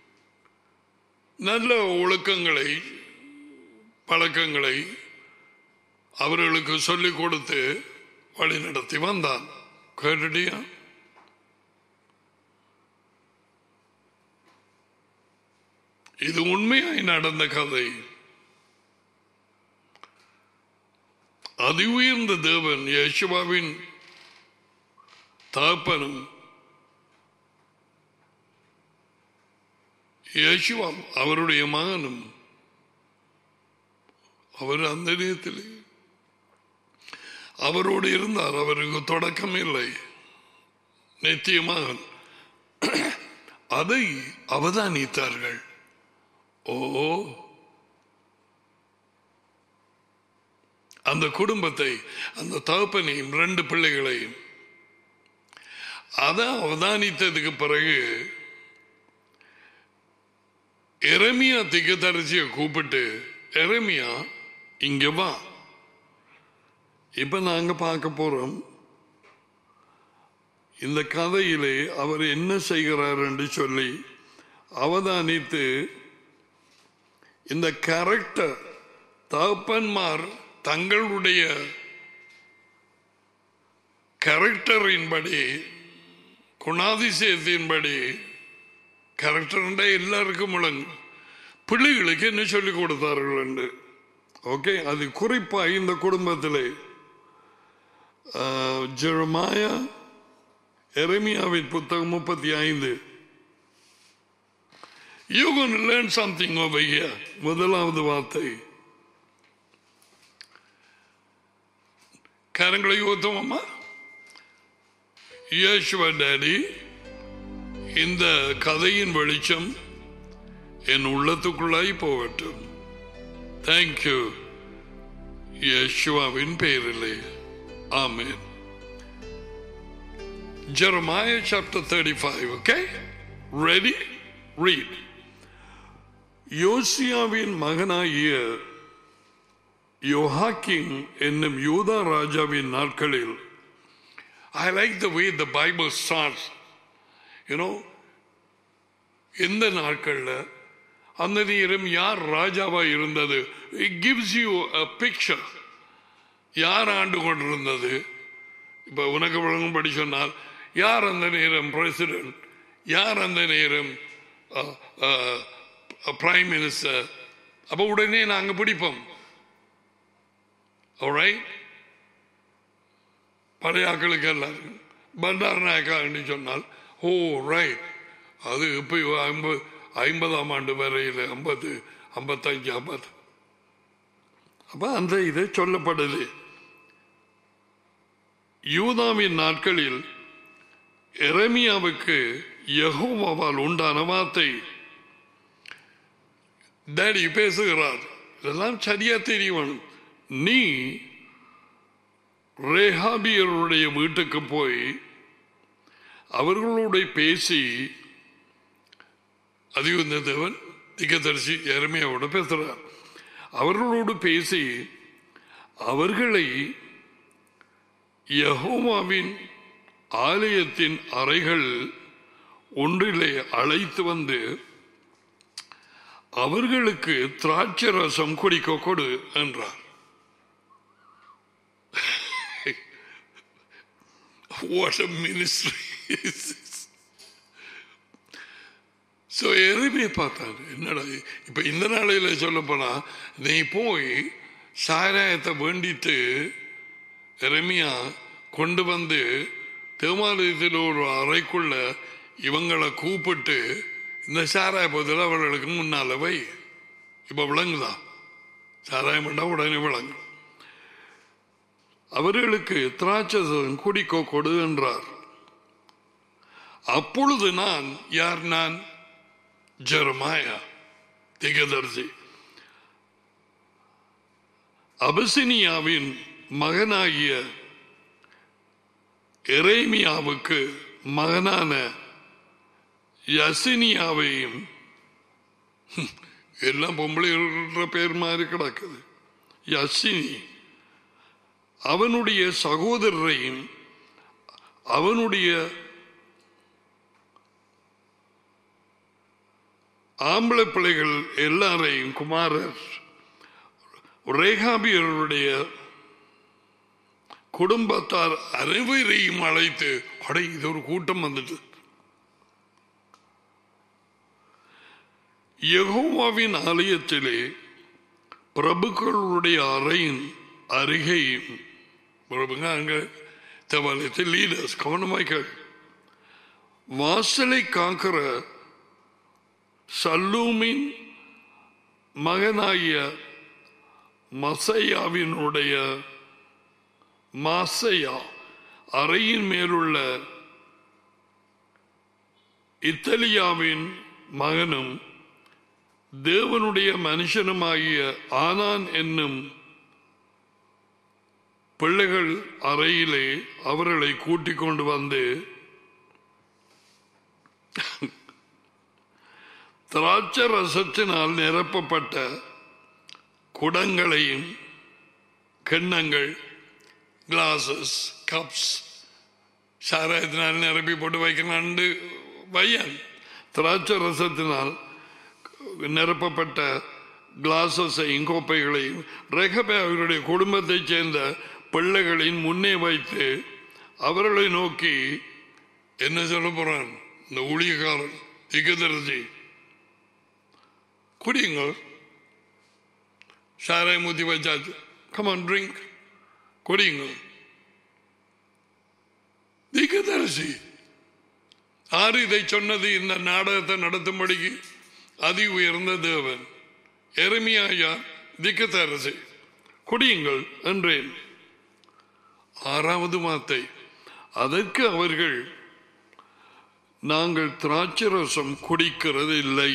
நல்ல ஒழுக்கங்களை பழக்கங்களை அவர்களுக்கு சொல்லிக் கொடுத்து வழி நடத்தி வந்தான் கேட்டுட்டியா இது உண்மையாய் நடந்த கதை அதி உயர்ந்த தேவன் யேசுவாவின் தாப்பனும் யேசுவா அவருடைய மகனும் அவர் அந்த நேரத்தில் அவரோடு இருந்தார் அவருக்கு தொடக்கம் இல்லை நித்தியமாக அதை அவதானித்தார்கள் ஓ அந்த குடும்பத்தை அந்த தகப்பனையும் ரெண்டு பிள்ளைகளையும் அதை அவதானித்ததுக்கு பிறகு எரமியா திக்கத்தரிசியை கூப்பிட்டு எரமியா இங்க வா இப்ப நாங்க பார்க்க போறோம் இந்த கதையிலே அவர் என்ன செய்கிறார் என்று சொல்லி அவதானித்து இந்த கேரக்டர் தகப்பன்மார் தங்களுடைய கேரக்டரின்படி குணாதிசயத்தின்படி கேரக்டர் எல்லாருக்கும் முழங்கும் பிள்ளைகளுக்கு என்ன சொல்லிக் கொடுத்தார்கள் என்று ஓகே அது குறிப்பா இந்த குடும்பத்திலே ஜெரமாயா எரமியாவின் புத்தகம் முப்பத்தி ஐந்து you gonna learn something over here முதலாவது வார்த்தை கரங்களை ஊத்தமா யேசுவ டேடி இந்த கதையின் வெளிச்சம் என் உள்ளத்துக்குள்ளாய் போகட்டும் தேங்க்யூ யேசுவாவின் பெயரிலே ஆமேன் Jeremiah chapter 35, okay? Ready? Read. யோசியாவின் மகனாகிய யோஹாக்கிங் என்னும் யூதா ராஜாவின் நாட்களில் I like the way the Bible starts you know எந்த நாட்களில் அந்த நேரம் யார் ராஜாவா இருந்தது it gives you a picture யார் ஆண்டு கொண்டிருந்தது இப்போ உனக்கு வழங்கும்படி சொன்னால் யார் அந்த நேரம் பிரசிடென்ட் யார் அந்த நேரம் பிரைம் மினிஸ்டர் அப்போ உடனே நாங்கள் பிடிப்போம் alright? பழைய ஆக்களுக்கு எல்லாருக்கும் பண்டார் நாயக்கா என்று சொன்னால் ஓ ரைட் அது இப்போ ஐம்பது ஐம்பதாம் ஆண்டு வரையில் ஐம்பது ஐம்பத்தஞ்சு ஐம்பது அப்போ அந்த இது சொல்லப்படுது யூதாவின் நாட்களில் எரமியாவுக்கு யகோவாவால் உண்டான வார்த்தை டேடி பேசுகிறார் இதெல்லாம் சரியா தெரியவன் நீ ரேஹாபியருடைய வீட்டுக்கு போய் அவர்களோட பேசி அதிகுந்த தேவன் திகதரிசி எருமையோடு பேசுகிறார் அவர்களோடு பேசி அவர்களை யஹோவாவின் ஆலயத்தின் அறைகள் ஒன்றிலே அழைத்து வந்து அவர்களுக்கு திராட்சை ரசம் குடிக்க கொடு என்றார் What a ministry is this? So எதுவுமே பார்த்தாரு என்னடா இப்போ இந்த நாளையில் சொல்ல போனா நீ போய் சாராயத்தை வேண்டிட்டு எருமையா கொண்டு வந்து தேவாலயத்தில் ஒரு அறைக்குள்ள இவங்களை கூப்பிட்டு இந்த சாராய பதில் அவர்களுக்கு முன்னால வை இப்போ விளங்குதா சாராயம் பண்ணா உடனே விளங்கும் அவர்களுக்கு திராட்சசம் குடிக்கோ கொடு என்றார் அப்பொழுது நான் யார் நான் ஜெரமாயா திகதர்சி அபசினியாவின் மகனாகிய எரேமியாவுக்கு மகனான யசினியாவையும் ஹம், எல்லாம் பொம்பளைன்ற பேர் மாதிரி கிடக்குது யசினி அவனுடைய சகோதரரையும் அவனுடைய ஆம்பளை பிள்ளைகள் எல்லாரையும் குமாரர் ரேகாபியருடைய குடும்பத்தார் அனைவரையும் அழைத்து அடை இது ஒரு கூட்டம் வந்துட்டு யெகோவாவின் ஆலயத்திலே பிரபுக்களுடைய அறையின் அருகேயும் பிரபுங்க அங்க தேவாலயத்தில் லீடர்ஸ் கவனமாய் கேள் வாசலை காக்கிற சல்லூமின் மகனாகிய மசையாவினுடைய மாசையா அறையின் மேலுள்ள இத்தலியாவின் மகனும் தேவனுடைய மனுஷனுமாகிய ஆனான் என்னும் பிள்ளைகள் அறையிலே அவர்களை கூட்டிக் கொண்டு வந்து திராட்சை ரசத்தினால் நிரப்பப்பட்ட குடங்களையும் கிண்ணங்கள் கிளாஸஸ் கப்ஸ் சாராயத்தினால் நிரப்பி போட்டு வைக்கலான்னு வையன் திராட்சை ரசத்தினால் நிரப்பப்பட்ட கிளாஸஸையும் கோப்பைகளையும் ரெகபே அவருடைய குடும்பத்தைச் சேர்ந்த பிள்ளைகளின் முன்னே வைத்து அவர்களை நோக்கி என்ன சொல்ல போறான் இந்த ஊழியக்காரன் திகதரசி குடியுங்கள் சாராயம் ஊத்தி வச்சாச்சு கமான் ட்ரிங்க் குடியுங்கள் திகதரசி ஆறு இதை சொன்னது இந்த நாடகத்தை நடத்தும்படிக்கு அதி உயர்ந்த தேவன் எருமையாயா திக்கத்தரசி குடியுங்கள் என்றேன் ஆறாவது வார்த்தை அதற்கு அவர்கள் நாங்கள் திராட்சை ரசம் குடிக்கிறது இல்லை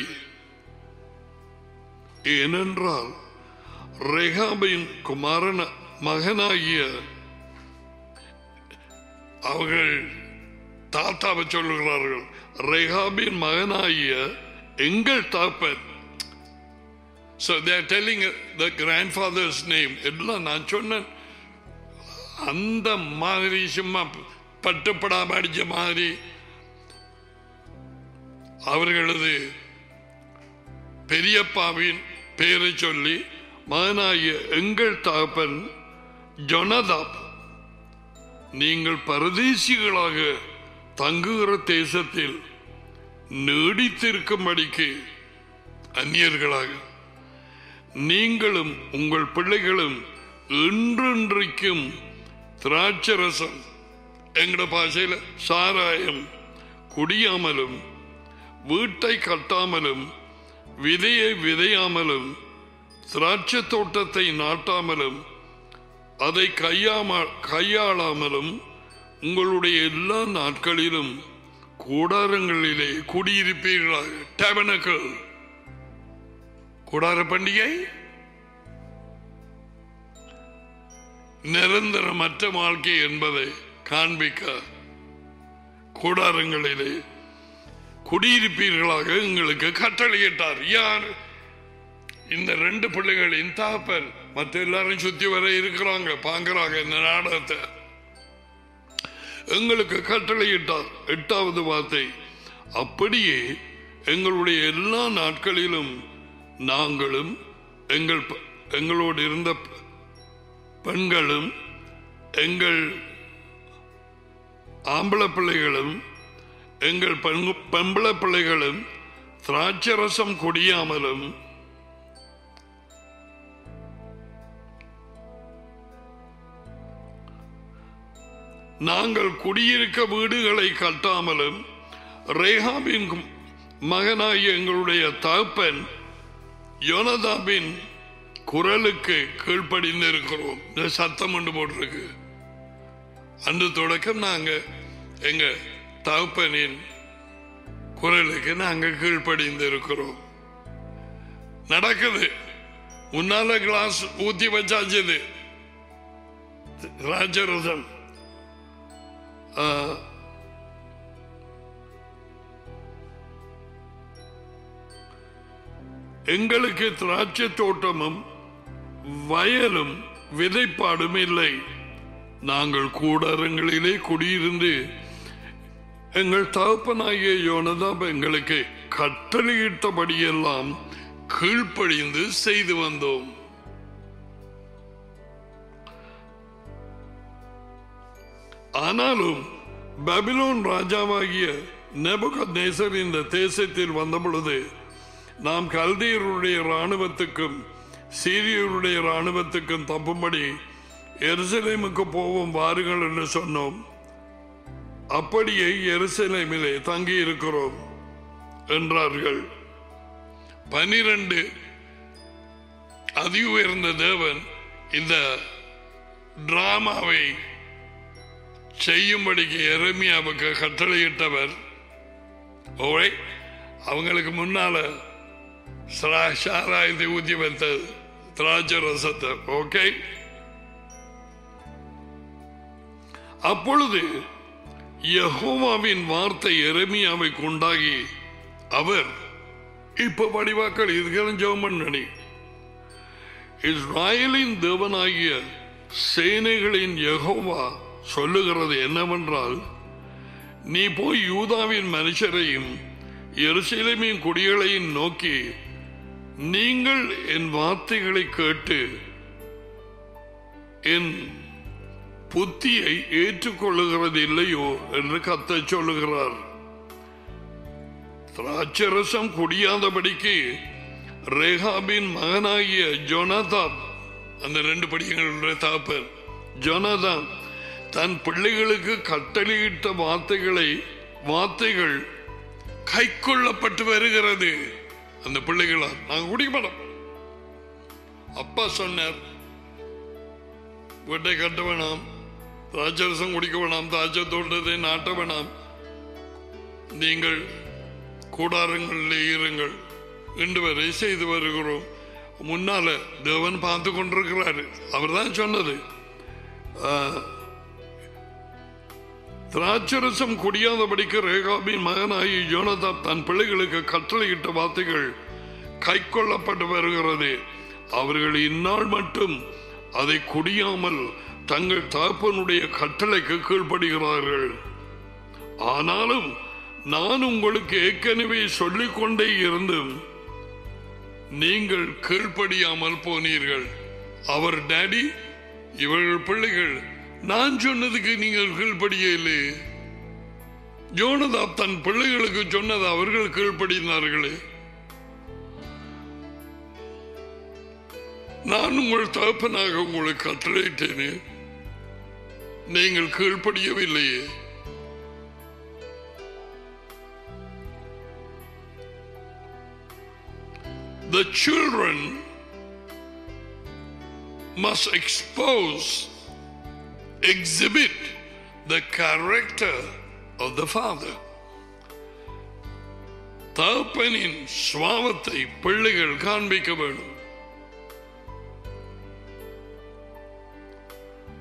ஏனென்றால் ரெகாபின் குமாரன மகனாகிய அவர்கள் தாத்தாவை சொல்லுகிறார்கள் ரெகாபின் மகனாகிய எங்கள் தாப்பன் So they are telling the grandfather's name. எல்லாம் நான் சொன்னேன் அந்த மாதிரி சும்மா பட்டுப்படாம அடிச்ச மாதிரி அவர்களது பெரியப்பாவின் பெயரை சொல்லி மகனாகிய எங்கள் தகப்பன் ஜொனதாப் நீங்கள் பரதேசிகளாக தங்குகிற தேசத்தில் நீடித்திருக்கும்படிக்கு அந்நியர்களாக நீங்களும் உங்கள் பிள்ளைகளும் என்றென்றைக்கும் திராட்சரசம் எங்கட பாஷையில சாராயம் குடியாமலும் வீட்டை கட்டாமலும் விதையை விதையாமலும் திராட்சை தோட்டத்தை நாட்டாமலும் அதை கையாம கையாளாமலும் உங்களுடைய எல்லா நாட்களிலும் கூடாரங்களிலே குடியிருப்பீர்களாக டேபனக்கள் கூடார பண்டிகை நிரந்தரமற்ற வாழ்க்கை என்பதை காண்பிக்க கூடாரங்களிலே குடியிருப்பீர்களாக எங்களுக்கு கட்டளையிட்டார் யார் இந்த ரெண்டு பிள்ளைகளின் தாப்பன் மற்ற எல்லாரும் சுத்தி வர இருக்கிறாங்க பாக்குறாங்க இந்த நாடகத்தை எங்களுக்கு கட்டளையிட்டார் எட்டாவது வார்த்தை அப்படியே எங்களுடைய எல்லா நாட்களிலும் நாங்களும் எங்கள் ப- எங்களோடு இருந்த ப- பெண்களும் எங்கள் ஆம்பளை பிள்ளைகளும் எங்கள் பெண் பெம்பளை பிள்ளைகளும் திராட்சரசம் குடியாமலும் நாங்கள் குடியிருக்க வீடுகளை கட்டாமலும் ரேகாபின் மகனாகிய எங்களுடைய தகப்பன் யோனதாபின் குரலுக்கு கீழ்ப்படிந்திருக்கிறோம் இந்த சத்தம் ஒன்று போட்டிருக்கு அன்று தொடக்கம் நாங்க எங்க தகப்பனின் குரலுக்கு நாங்க கீழ்ப்படிந்து இருக்கிறோம் நடக்குது முன்னால கிளாஸ் ஊத்தி வச்சாச்சுது ராஜரசம் ஆ, எங்களுக்கு திராட்சை தோட்டமும் வயலும் விதைப்பாடும் இல்லை நாங்கள் கூடாரங்களிலே குடியிருந்து எங்கள் தகப்பனாகிய யோனதாப் எங்களுக்கு கட்டளையிட்டபடியெல்லாம் கீழ்ப்படிந்து செய்து வந்தோம் ஆனாலும் பபிலோன் ராஜாவாகிய நெபுகத்நேசர் இந்த தேசத்தில் வந்த பொழுது நாம் கல்தியருடைய இராணுவத்துக்கும் சீரியருடைய இராணுவத்துக்கும் தப்பும்படி எருசலேமுக்கு போவோம் வாருங்கள் என்று சொன்னோம் அப்படியே எருசலேமிலே தங்கி இருக்கிறோம் என்றார்கள் பனிரெண்டு அதி உயர்ந்த தேவன் இந்த டிராமாவை செய்யும்படிக்கு எரமியாவுக்கு கட்டளையிட்டவர் ஓய் அவங்களுக்கு முன்னால சரா- சாராயத்தை ஊத்தி வைத்தது திராட்சை ரசத்தை ஓகே அப்பொழுது யெகோவாவின் வார்த்தை எரமியாவை கொண்டாகி அவர் இப்ப வடிவாக்கள் இதுக்கெல்லாம் ஜெபம் பண்ணி இஸ்ராயலின் தேவனாகிய சேனைகளின் யெகோவா சொல்லுகிறது என்னவென்றால் நீ போய் யூதாவின் மனுஷரையும் எருசலேமின் குடிகளையும் நோக்கி நீங்கள் என் வார்த்தைகளை கேட்டு என் புத்தியை ஏற்றுக்கொள்ளுகிறது இல்லையோ என்று கத்த சொல்லுகிறார் திராட்சரசம் குடியாதபடிக்கு ரேகாபின் மகனாகிய ஜோனாதான் அந்த ரெண்டு படிகளுடைய தாப்பர் ஜோனாதான் தன் பிள்ளைகளுக்கு கட்டளையிட்ட வார்த்தைகளை வார்த்தைகள் கைக்கொள்ளப்பட்டு வருகிறது அந்த பிள்ளைகளால் நாங்க குடிக்க மாட்டோம் அப்பா சொன்னார் வீட்டை கட்ட வேணாம் திராட்சரசம் குடிக்க வேணாம் திராட்சை தோட்டத்தை நாட்ட வேணாம் நீங்கள் கூடாரங்களில் இருங்கள் இன்று வரை செய்து வருகிறோம் முன்னால தேவன் பார்த்து கொண்டிருக்கிறாரு அவர் தான் சொன்னது ஆ, திராட்சரசம் குடியாதபடிக்கு ரேகாபின் மகனாகி யோனதா தன் பிள்ளைகளுக்கு கட்டளையிட்ட வார்த்தைகள் கைக்கொள்ளப்பட்டு வருகிறது அவர்கள் இந்நாள் மட்டும் அதை குடியாமல் தங்கள் தகப்பனுடைய கட்டளைக்கு கீழ்ப்படுகிறார்கள் ஆனாலும் நான் உங்களுக்கு ஏற்கனவே சொல்லிக் கொண்டே இருந்தும் நீங்கள் கீழ்ப்படியாமல் போனீர்கள் அவர் டாடி இவர்கள் பிள்ளைகள் நான் சொன்னதுக்கு நீங்கள் கீழ்ப்படியலே ஜோனதாப் தன் பிள்ளைகளுக்கு சொன்னது அவர்கள் கீழ்ப்படினார்களே நான் உங்கள் தகப்பனாக உங்களுக்கு கட்டளையிட்டேனே நீங்கள் கீழ்ப்படியவில்லையே the children must expose, exhibit the character of the father. தகப்பனின் சுவாவத்தை பிள்ளைகள் காண்பிக்க வேண்டும்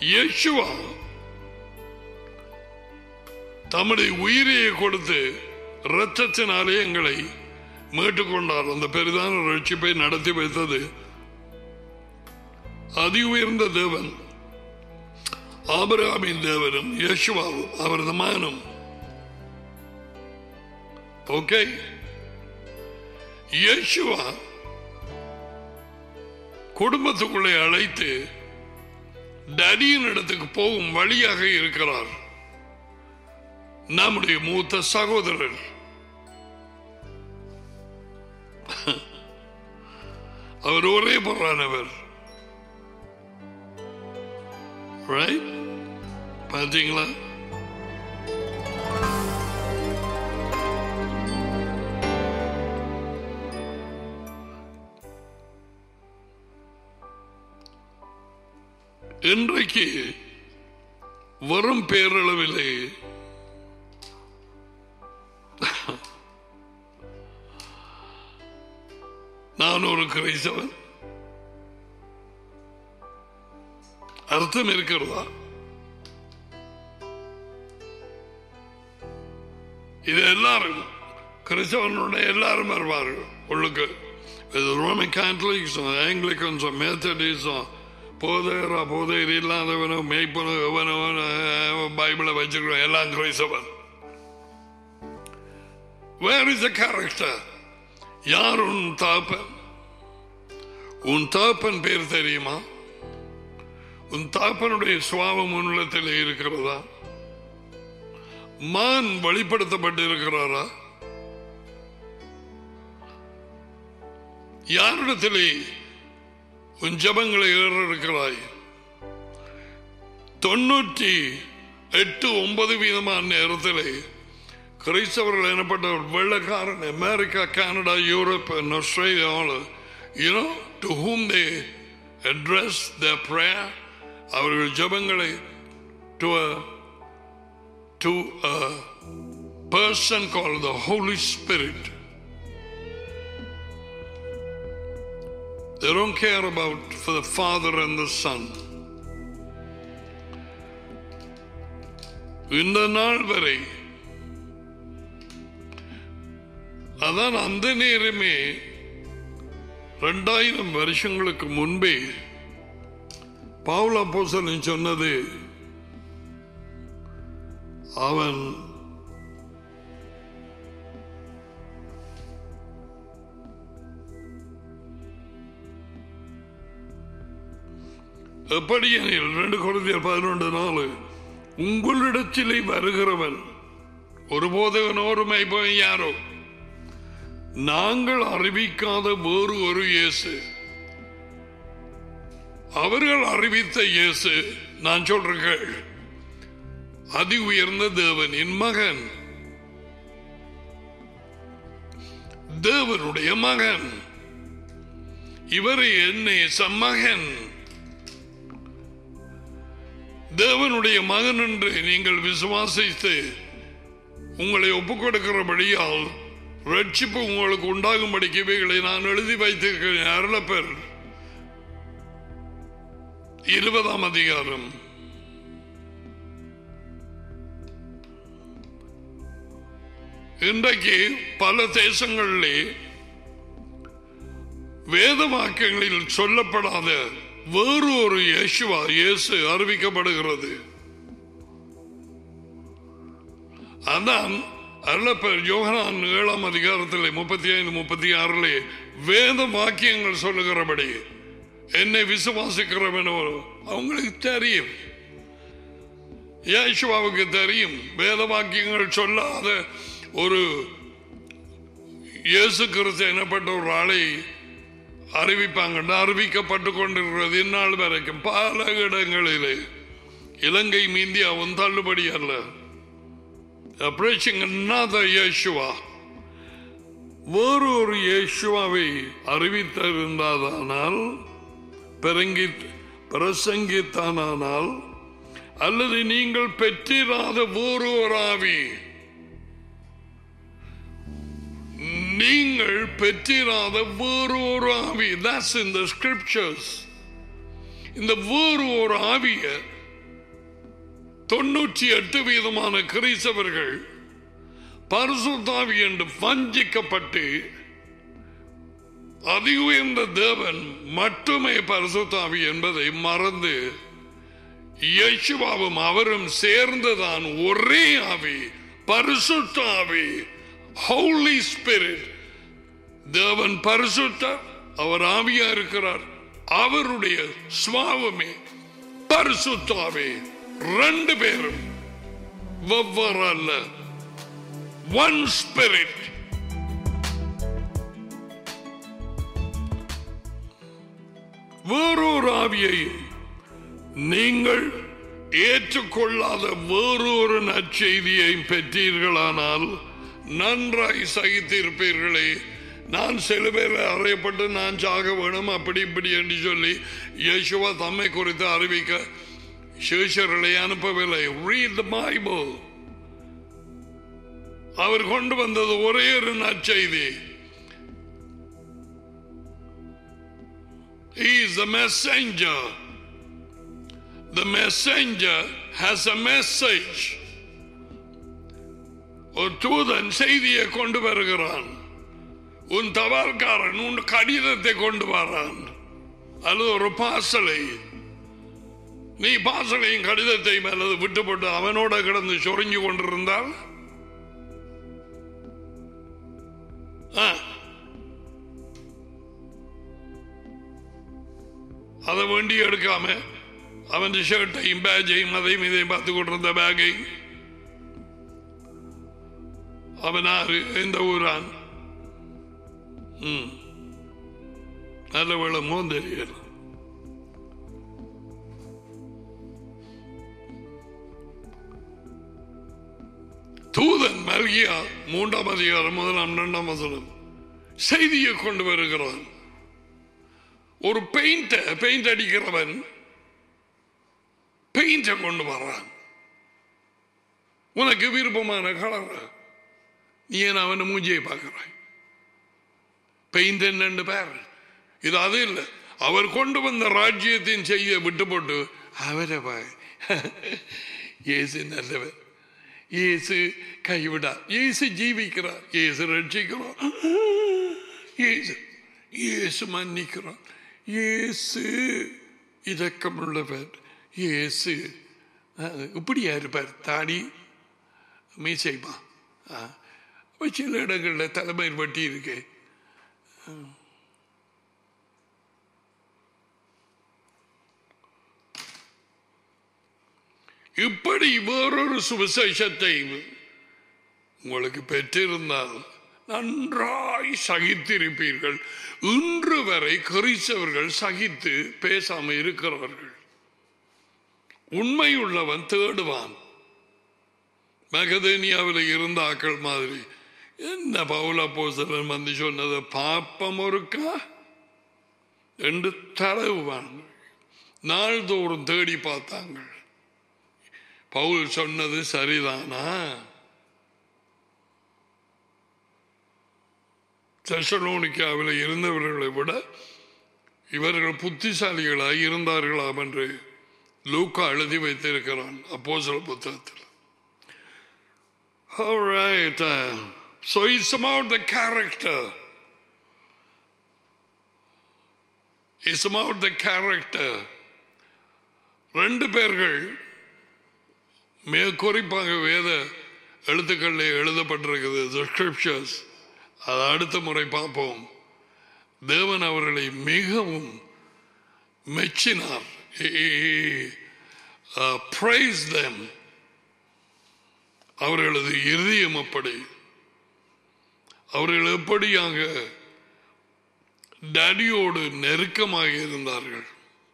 யேசுவா தம்முடைய உயிரையை கொடுத்து இரத்தத்தினாலே எங்களை மீட்டுக்கொண்டார் அந்த பெரிதான ரட்சிப்பை நடத்தி வைத்தது அதி உயர்ந்த தேவன் ஆபராமின் தேவனும் யேசுவாவும் அவரது மகனும் ஓகே யேசுவா குடும்பத்துக்குள்ளே அழைத்து டடியின் இடத்துக்கு போகும் வழியாக இருக்கிறார் நம்முடைய மூத்த சகோதரர் அவர் ஒரே பொறானவர் ரைட் பார்த்தீங்களா இன்றைக்கு வரும் பேரளவிலே நான் ஒரு கிரைஸ்தவன் அர்த்தம் இருக்கிறதா இது எல்லாரும் கிறிஸ்தவனுடைய எல்லாரும் வருவார்கள் உள்ளுக்கு இது ரோமன் கேத்தலிக்ஸும் ஆங்கிலிக்கன்ஸும் மெத்தடிஸும் போதையரா போதையர் இல்லாதவனோ மெய்ப்பனோ எவனோ பைபிளை வச்சிருக்கோம் எல்லாம் கிரைஸ்தவன் வேர் இஸ் த கேரக்டர் யார் உன் தாப்பன் உன் தாப்பன் பேர் தெரியுமா உன் தாப்பனுடைய சுவாபம் உன்னிடத்தில் இருக்கிறதா மான் வெளிப்படுத்தப்பட்டு இருக்கிறாரா யாரிடத்திலே உன் ஜபங்களை ஏறிருக்கிறாய் தொண்ணூற்றி எட்டு ஒன்பது வீதமான நேரத்திலே கிறிஸ்தவர்கள் எனப்பட்டவர் வெள்ளக்காரன் America Canada Europe and Australia you know to whom they address the prayer அவர்கள் ஜபங்களை to to person call the Holy Spirit They don't care about for the Father and the Son. இந்த நாள் வரை அதான் அந்த நேரமே ரெண்டாயிரம் வருஷங்களுக்கு முன்பே பவுல போசலன் சொன்னது அவன் எப்படி எனில் ரெண்டு குழந்தையர் பதினொன்று நாலு உங்களிடத்திலே வருகிறவன் ஒரு போதகன் ஒரு மைப்பவன் யாரோ நாங்கள் அறிவிக்காத வேறு ஒரு இயேசு அவர்கள் அறிவித்த இயேசு நான் சொல்றேன் அதி உயர்ந்த தேவனின் மகன் தேவனுடைய மகன் இவரை என்னை சம்மகன் தேவனுடைய மகன் என்று நீங்கள் விசுவாசித்து உங்களை ஒப்புக் கொடுக்கிறபடியால் ரட்சிப்பு உங்களுக்கு உண்டாகும்படிக்கு இவைகளை நான் எழுதி வைத்திருக்கிறேன் அருளப்பெர் இருபதாம் அதிகாரம் இன்றைக்கு பல தேசங்களிலே வேத வாக்கியங்களில் சொல்லப்படாத வேறு ஒரு இயேசுவா இயேசு அறிவிக்கப்படுகிறது அதான் அருளப்பர் யோகனான் ஏழாம் அதிகாரத்தில் முப்பத்தி ஐந்து முப்பத்தி ஆறிலே வேத வாக்கியங்கள் சொல்லுகிறபடி என்னை விசுவாசிக்கிறவனோ அவங்களுக்கு தெரியும் இயேசுவாவுக்கு தெரியும் வேத வாக்கியங்கள் சொல்லாத ஒரு இயேசு கிறிஸ்து எனப்பட்ட ஒரு ஆளை அறிவிப்பாங்க அறிவிக்கப்பட்டு கொண்டிருக்கிறது இந்நாள் வரைக்கும் பல இடங்களிலே இலங்கை இந்தியாவும் தள்ளுபடி அல்ல preaching another Yeshua வேறு ஒரு இயேசுவாவை அறிவித்திருந்ததானால் பிரங்கி பிரசங்கித்தானால் அல்லது நீங்கள் பெற்றிராத வேறு ஒரு ஆவி நீங்கள் பெற்றிராத வேறு ஒரு ஆவி that's in the scriptures இந்த வேறு ஒரு ஆவிய தொண்ணூற்றி எட்டு வீதமான கிறிஸ்தவர்கள் பரிசுத்தாவி என்று வஞ்சிக்கப்பட்டு அதி உயர்ந்த தேவன் மட்டுமே பரிசுத்தாவி என்பதை மறந்து இயேசுவாவும் அவரும் சேர்ந்துதான் ஒரே ஆவி பரிசுத்த ஆவி ஹோலி ஸ்பிரிட் தேவன் பரிசுத்தர் அவர் ஆவியா இருக்கிறார் அவருடைய சுவாவமே பரிசுத்தாவே ரெண்டு பேரும் வெவ்வேறு அல்ல ஒன் ஸ்பிரிட் வேறொரு ஆவியை நீங்கள் ஏற்றுக்கொள்ளாத வேறொரு நற்செய்தியை பெற்றீர்களானால் நன்றாய் சகித்திருப்பீர்களே நான் சில பேர் அறையப்பட்டு நான் சாக வேணும் அப்படி இப்படி என்று சொல்லி இயேசுவா தம்மை குறித்து அறிவிக்க சேஷர்களை அனுப்பவில்லை ரீட் த பைபிள் அவர் கொண்டு வந்தது ஒரே ஒரு நற்செய்தி He is the messenger. The messenger has a message. ஒரு தூதன் செய்தியை கொண்டு வருகிறான் உன் தபால்காரன் உன் கடிதத்தை கொண்டு வரான் அல்லது ஒரு பாசலை நீ பாசலையும் கடிதத்தையும் அல்லது விட்டுப்பட்டு அவனோட கிடந்து சொரிஞ்சு கொண்டிருந்தால் ஆ. அதை வேண்டி எடுக்காம அவன் ஷர்ட்டையும் பேஜையும் அதையும் இதையும் பார்த்து கொண்டிருந்த பேக்கையும் அவன் ஆறு எந்த ஊரான் ம். நல்ல வெள்ளமோ தெரியல தூதன் மல்கியா மூன்றாம் அதிகாரம் முதலாம் இரண்டாம் வசனம் செய்தியை கொண்டு வருகிறான் ஒரு பெயிண்ட பெயிண்ட் அடிக்கிறவன் பெயிண்ட கொண்டு வர்றான் உனக்கு விருப்பமான கலர் நீ ஏன் அவன் மூஞ்சியை பார்க்கிறாய் பெயிண்ட் என்னன்னு பேர் இது அது இல்லை அவர் கொண்டு வந்த ராஜ்யத்தின் செய்ய விட்டு போட்டு அவரை பாய் இயேசு நல்லவர் இயேசு கைவிடார் இயேசு ஜீவிக்கிறார் இயேசு ரட்சிக்கிறார் இயேசு இயேசு மன்னிக்கிறார் இயேசு இதக்கமுள்ளவர் இயேசு அஹ், இப்படியா இருப்பார் தாடி மீசைமா ஆ. அப்ப சில இடங்களில் தலைமை வட்டி இருக்கு இப்படி வேறொரு சுவிசேஷத்தை உங்களுக்கு பெற்றிருந்தால் நன்றாய் சகித்திருப்பீர்கள் இன்று வரை கிறிஸ்தவர்கள் சகித்து பேசாம இருக்கிறார்கள் உண்மையுள்ளவன் தேடுவான் மகதேனியாவில் இருந்த ஆக்கள் மாதிரி என்ன பவுல போசலன் வந்து சொன்னது பாப்பம் ஒருக்கா என்று தடவுவான் நாள்தோறும் தேடி பார்த்தாங்க பவுல் சொன்னது சரிதானா தெசலோனிக்காவில் இருந்தவர்களை விட இவர்கள் புத்திசாலிகளாய் இருந்தார்களாம் என்று லூக்கா எழுதி வைத்திருக்கிறான் அப்போ சில புத்தகத்தில் All right. uh, so it's about the character. It's about the character. ரெண்டு பேர்கள் மிக குறிப்பாக வேத எழுத்துக்களில் எழுதப்பட்டிருக்குது the scriptures அதை அடுத்த முறை பார்ப்போம் தேவன் அவர்களை மிகவும் மெச்சினார் பிரைஸ் them அவர்களது இருதயம் அப்படி அவர்கள் எப்படியாக டேடியோடு நெருக்கமாக இருந்தார்கள்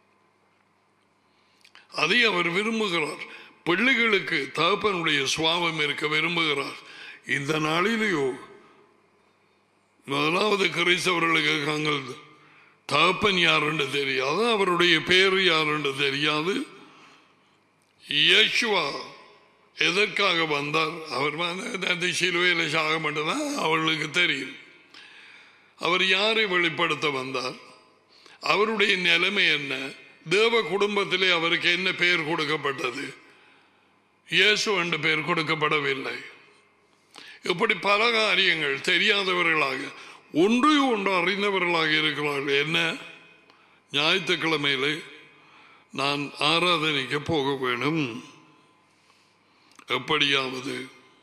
அதை அவர் விரும்புகிறார் பிள்ளைகளுக்கு தகப்பனுடைய சுவாபம் இருக்க விரும்புகிறார் இந்த நாளிலேயோ முதலாவது கிறிஸ்தவர்களுக்கு தாங்கள் தகப்பன் யாருன்னு தெரியாது அவருடைய பேர் யாருன்னு தெரியாது இயேசுவா எதற்காக வந்தார் அவர் வந்து அந்த சிலுவையில் சாக மட்டும்தான் அவர்களுக்கு தெரியும் அவர் யாரை வெளிப்படுத்த வந்தார் அவருடைய நிலைமை என்ன தேவ குடும்பத்திலே அவருக்கு என்ன பெயர் கொடுக்கப்பட்டது இயேசு என்ற பெயர் கொடுக்கப்படவில்லை இப்படி பல காரியங்கள் தெரியாதவர்களாக ஒன்று ஒன்று அறிந்தவர்களாக இருக்கிறார்கள் என்ன ஞாயிற்றுக்கிழமையிலே நான் ஆராதனைக்கு போக வேணும் எப்படியாவது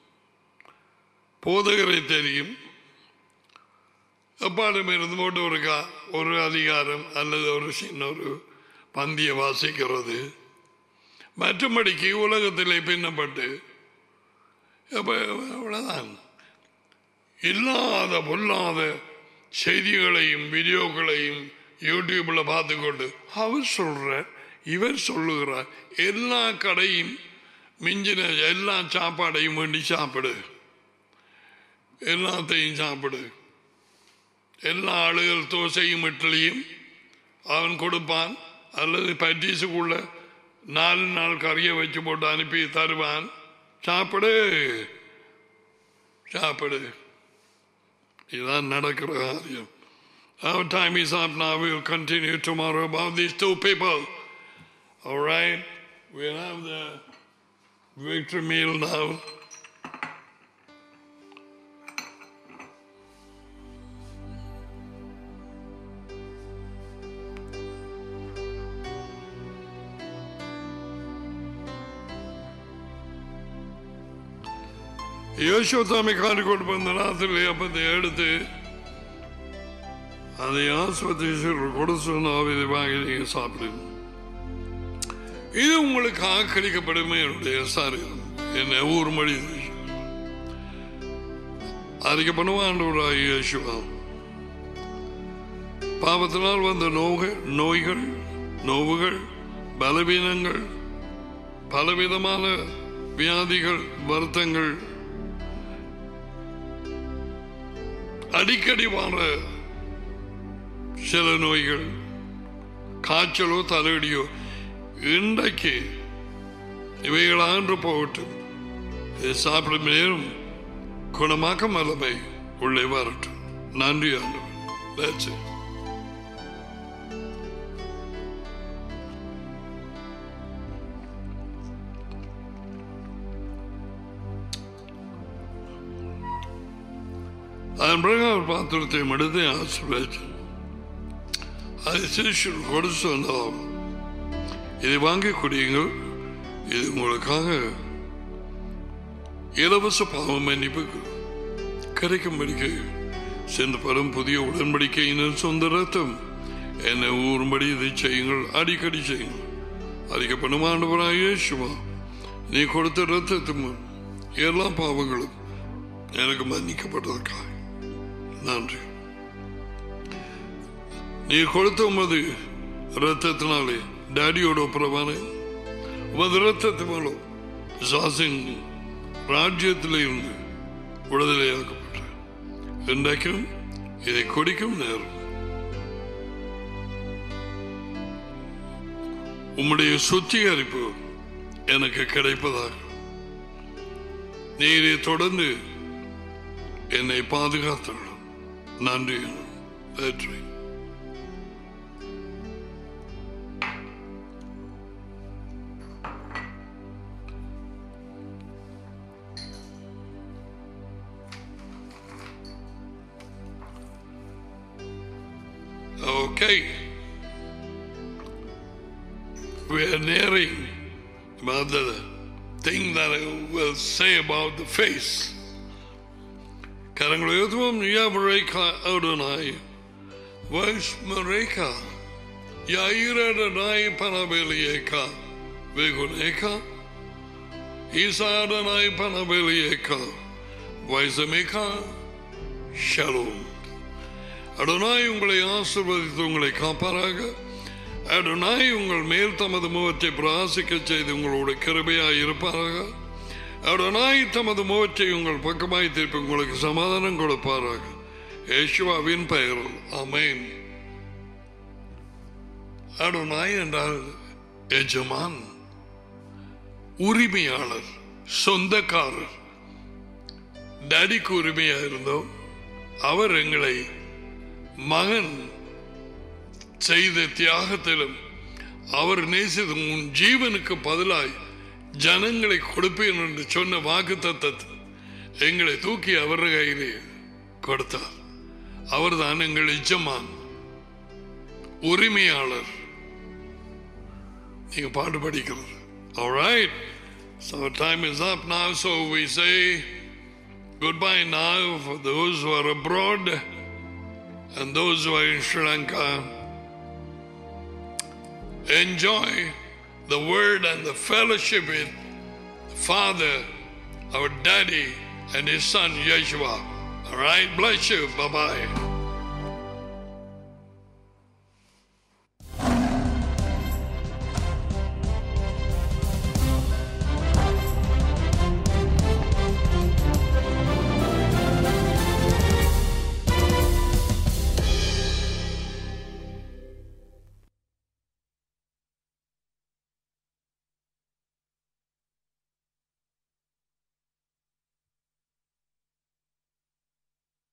போதகரை தெரியும் எப்பாடும் இருந்து போட்டு ஒரு கா ஒரு அதிகாரம் அல்லது ஒரு சின்ன ஒரு பந்திய வாசிக்கிறது மற்றும்படிக்கு உலகத்திலே பின்னப்பட்டு அப்ப அவ்வளவுதான் இல்லாத பொல்லாத செய்திகளையும் வீடியோக்களையும் யூடியூப்ல பார்த்துக்கொண்டு அவர் சொல்ற இவர் சொல்லுகிறார் எல்லா கடையும் மிஞ்சின எல்லா சாப்பாடையும் வேண்டி சாப்பிடு எல்லாத்தையும் சாப்பிடு எல்லா ஆளுகள் தோசையும் இட்லியும் அவன் கொடுப்பான் அல்லது பட்டீஸுக்குள்ள நாலு நாள் கறியை வச்சு போட்டு அனுப்பி தருவான் சாப்பிடு சாப்பிடு இதுதான் நடக்கிற காரியம் Our time is up now. We will continue tomorrow about these two people. All right? We'll have the victory meal now. யோசோத்தாமை காட்டிக்கொண்டு வந்த ராத்திரி அப்பத்தை எடுத்து அதை ஆஸ்பத்திரி கொடுத்து இதை வாங்கி நீங்க சாப்பிடுங்க இது உங்களுக்கு ஆக்களிக்கப்படுமே என்னுடைய சாரீரம் என்ன ஊர் மொழி அறிக்கை பண்ணுவான் இயேசுவா பாவத்தினால் வந்த நோய்கள் நோய்கள் நோவுகள் பலவீனங்கள் பலவிதமான வியாதிகள் வருத்தங்கள் அடிக்கடி வர சில நோய்கள் காய்ச்சலோ தலையடியோ இன்றைக்கு இவைகள் ஆண்டு போகட்டும் இதை சாப்பிடும் நேரம் குணமாக்க வல்லமை உள்ளே வரட்டும் நன்றி ஆண்டு That's it. அதன் பிறகு அவர் பாத்திரத்தை எடுத்து ஆசீர்வதிச்சு அதை சிரிச்சு கொடுத்து வந்தோம் இதை வாங்கி குடியுங்கள் இது உங்களுக்காக இலவச பாவ மன்னிப்பு கிடைக்கும்படிக்கு சென்று பெறும் புதிய உடன்படிக்கையினர் சொந்த ரத்தம் என்னை ஊறும்படி இதை செய்யுங்கள் அடிக்கடி செய்யுங்கள் அதிகப்படும் ஆண்டவராக இயேசுவா நீ கொடுத்த ரத்தத்தின் எல்லா பாவங்களும் எனக்கு மன்னிக்கப்பட்டதற்காக நன்றி நீ கொடுத்த உமது ரத்தத்தினாலே டாடியோட ஒப்புரவான உமது ரத்தத்து மூலம் சாசின் ராஜ்யத்தில் இருந்து விடுதலையாக்கப்பட்ட இன்றைக்கும் இதை குடிக்கும் நேரம் உம்முடைய சுத்திகரிப்பு எனக்கு கிடைப்பதாக நீரை தொடர்ந்து என்னை பாதுகாத்துள்ளோம் நன்றி நன்றி Okay. We are nearing about the thing that I will say about the face. Karangloyotum Yamareka Adonai, Vais Mareka, Yaira Adonai Panabelieka, Veguneka, Isa Adonai Panabelieka, Vaisameka, Shalom. Adonai உங்களை ஆசிர்வதித்து உங்களை காப்பாராக அடனாய் உங்கள் மேல் தமது முகத்தை பிரகாசிக்க செய்து உங்களோட கிருபையாய் இருப்பாராக அடனாய் தமது முகத்தை உங்கள் பக்கமாய் திருப்பி உங்களுக்கு சமாதானம் கொடுப்பாராக யேசுவாவின் பெயரில் அமேன் அடனாய் என்றால் எஜமான் உரிமையாளர் சொந்தக்காரர் டேடிக்கு உரிமையா இருந்தோம் அவர் எங்களை மகன் செய்த தியாகத்திலும் அவர் நேசித்த உன் ஜீவனுக்கு பதிலாய் ஜனங்களை கொடுப்பேன் என்று சொன்ன வாக்கு தத்தத்தை எங்களை தூக்கி அவர் கையிலே கொடுத்தார் அவர்தான் எங்கள் எஜமான் உரிமையாளர் நீங்க பாட்டு படிக்கிறது alright so time is up now so we say goodbye now for those who are abroad and those who are in Sri Lanka enjoy the word and the fellowship with Father, our Daddy, and His Son Yeshua. All right, bless you. Bye bye.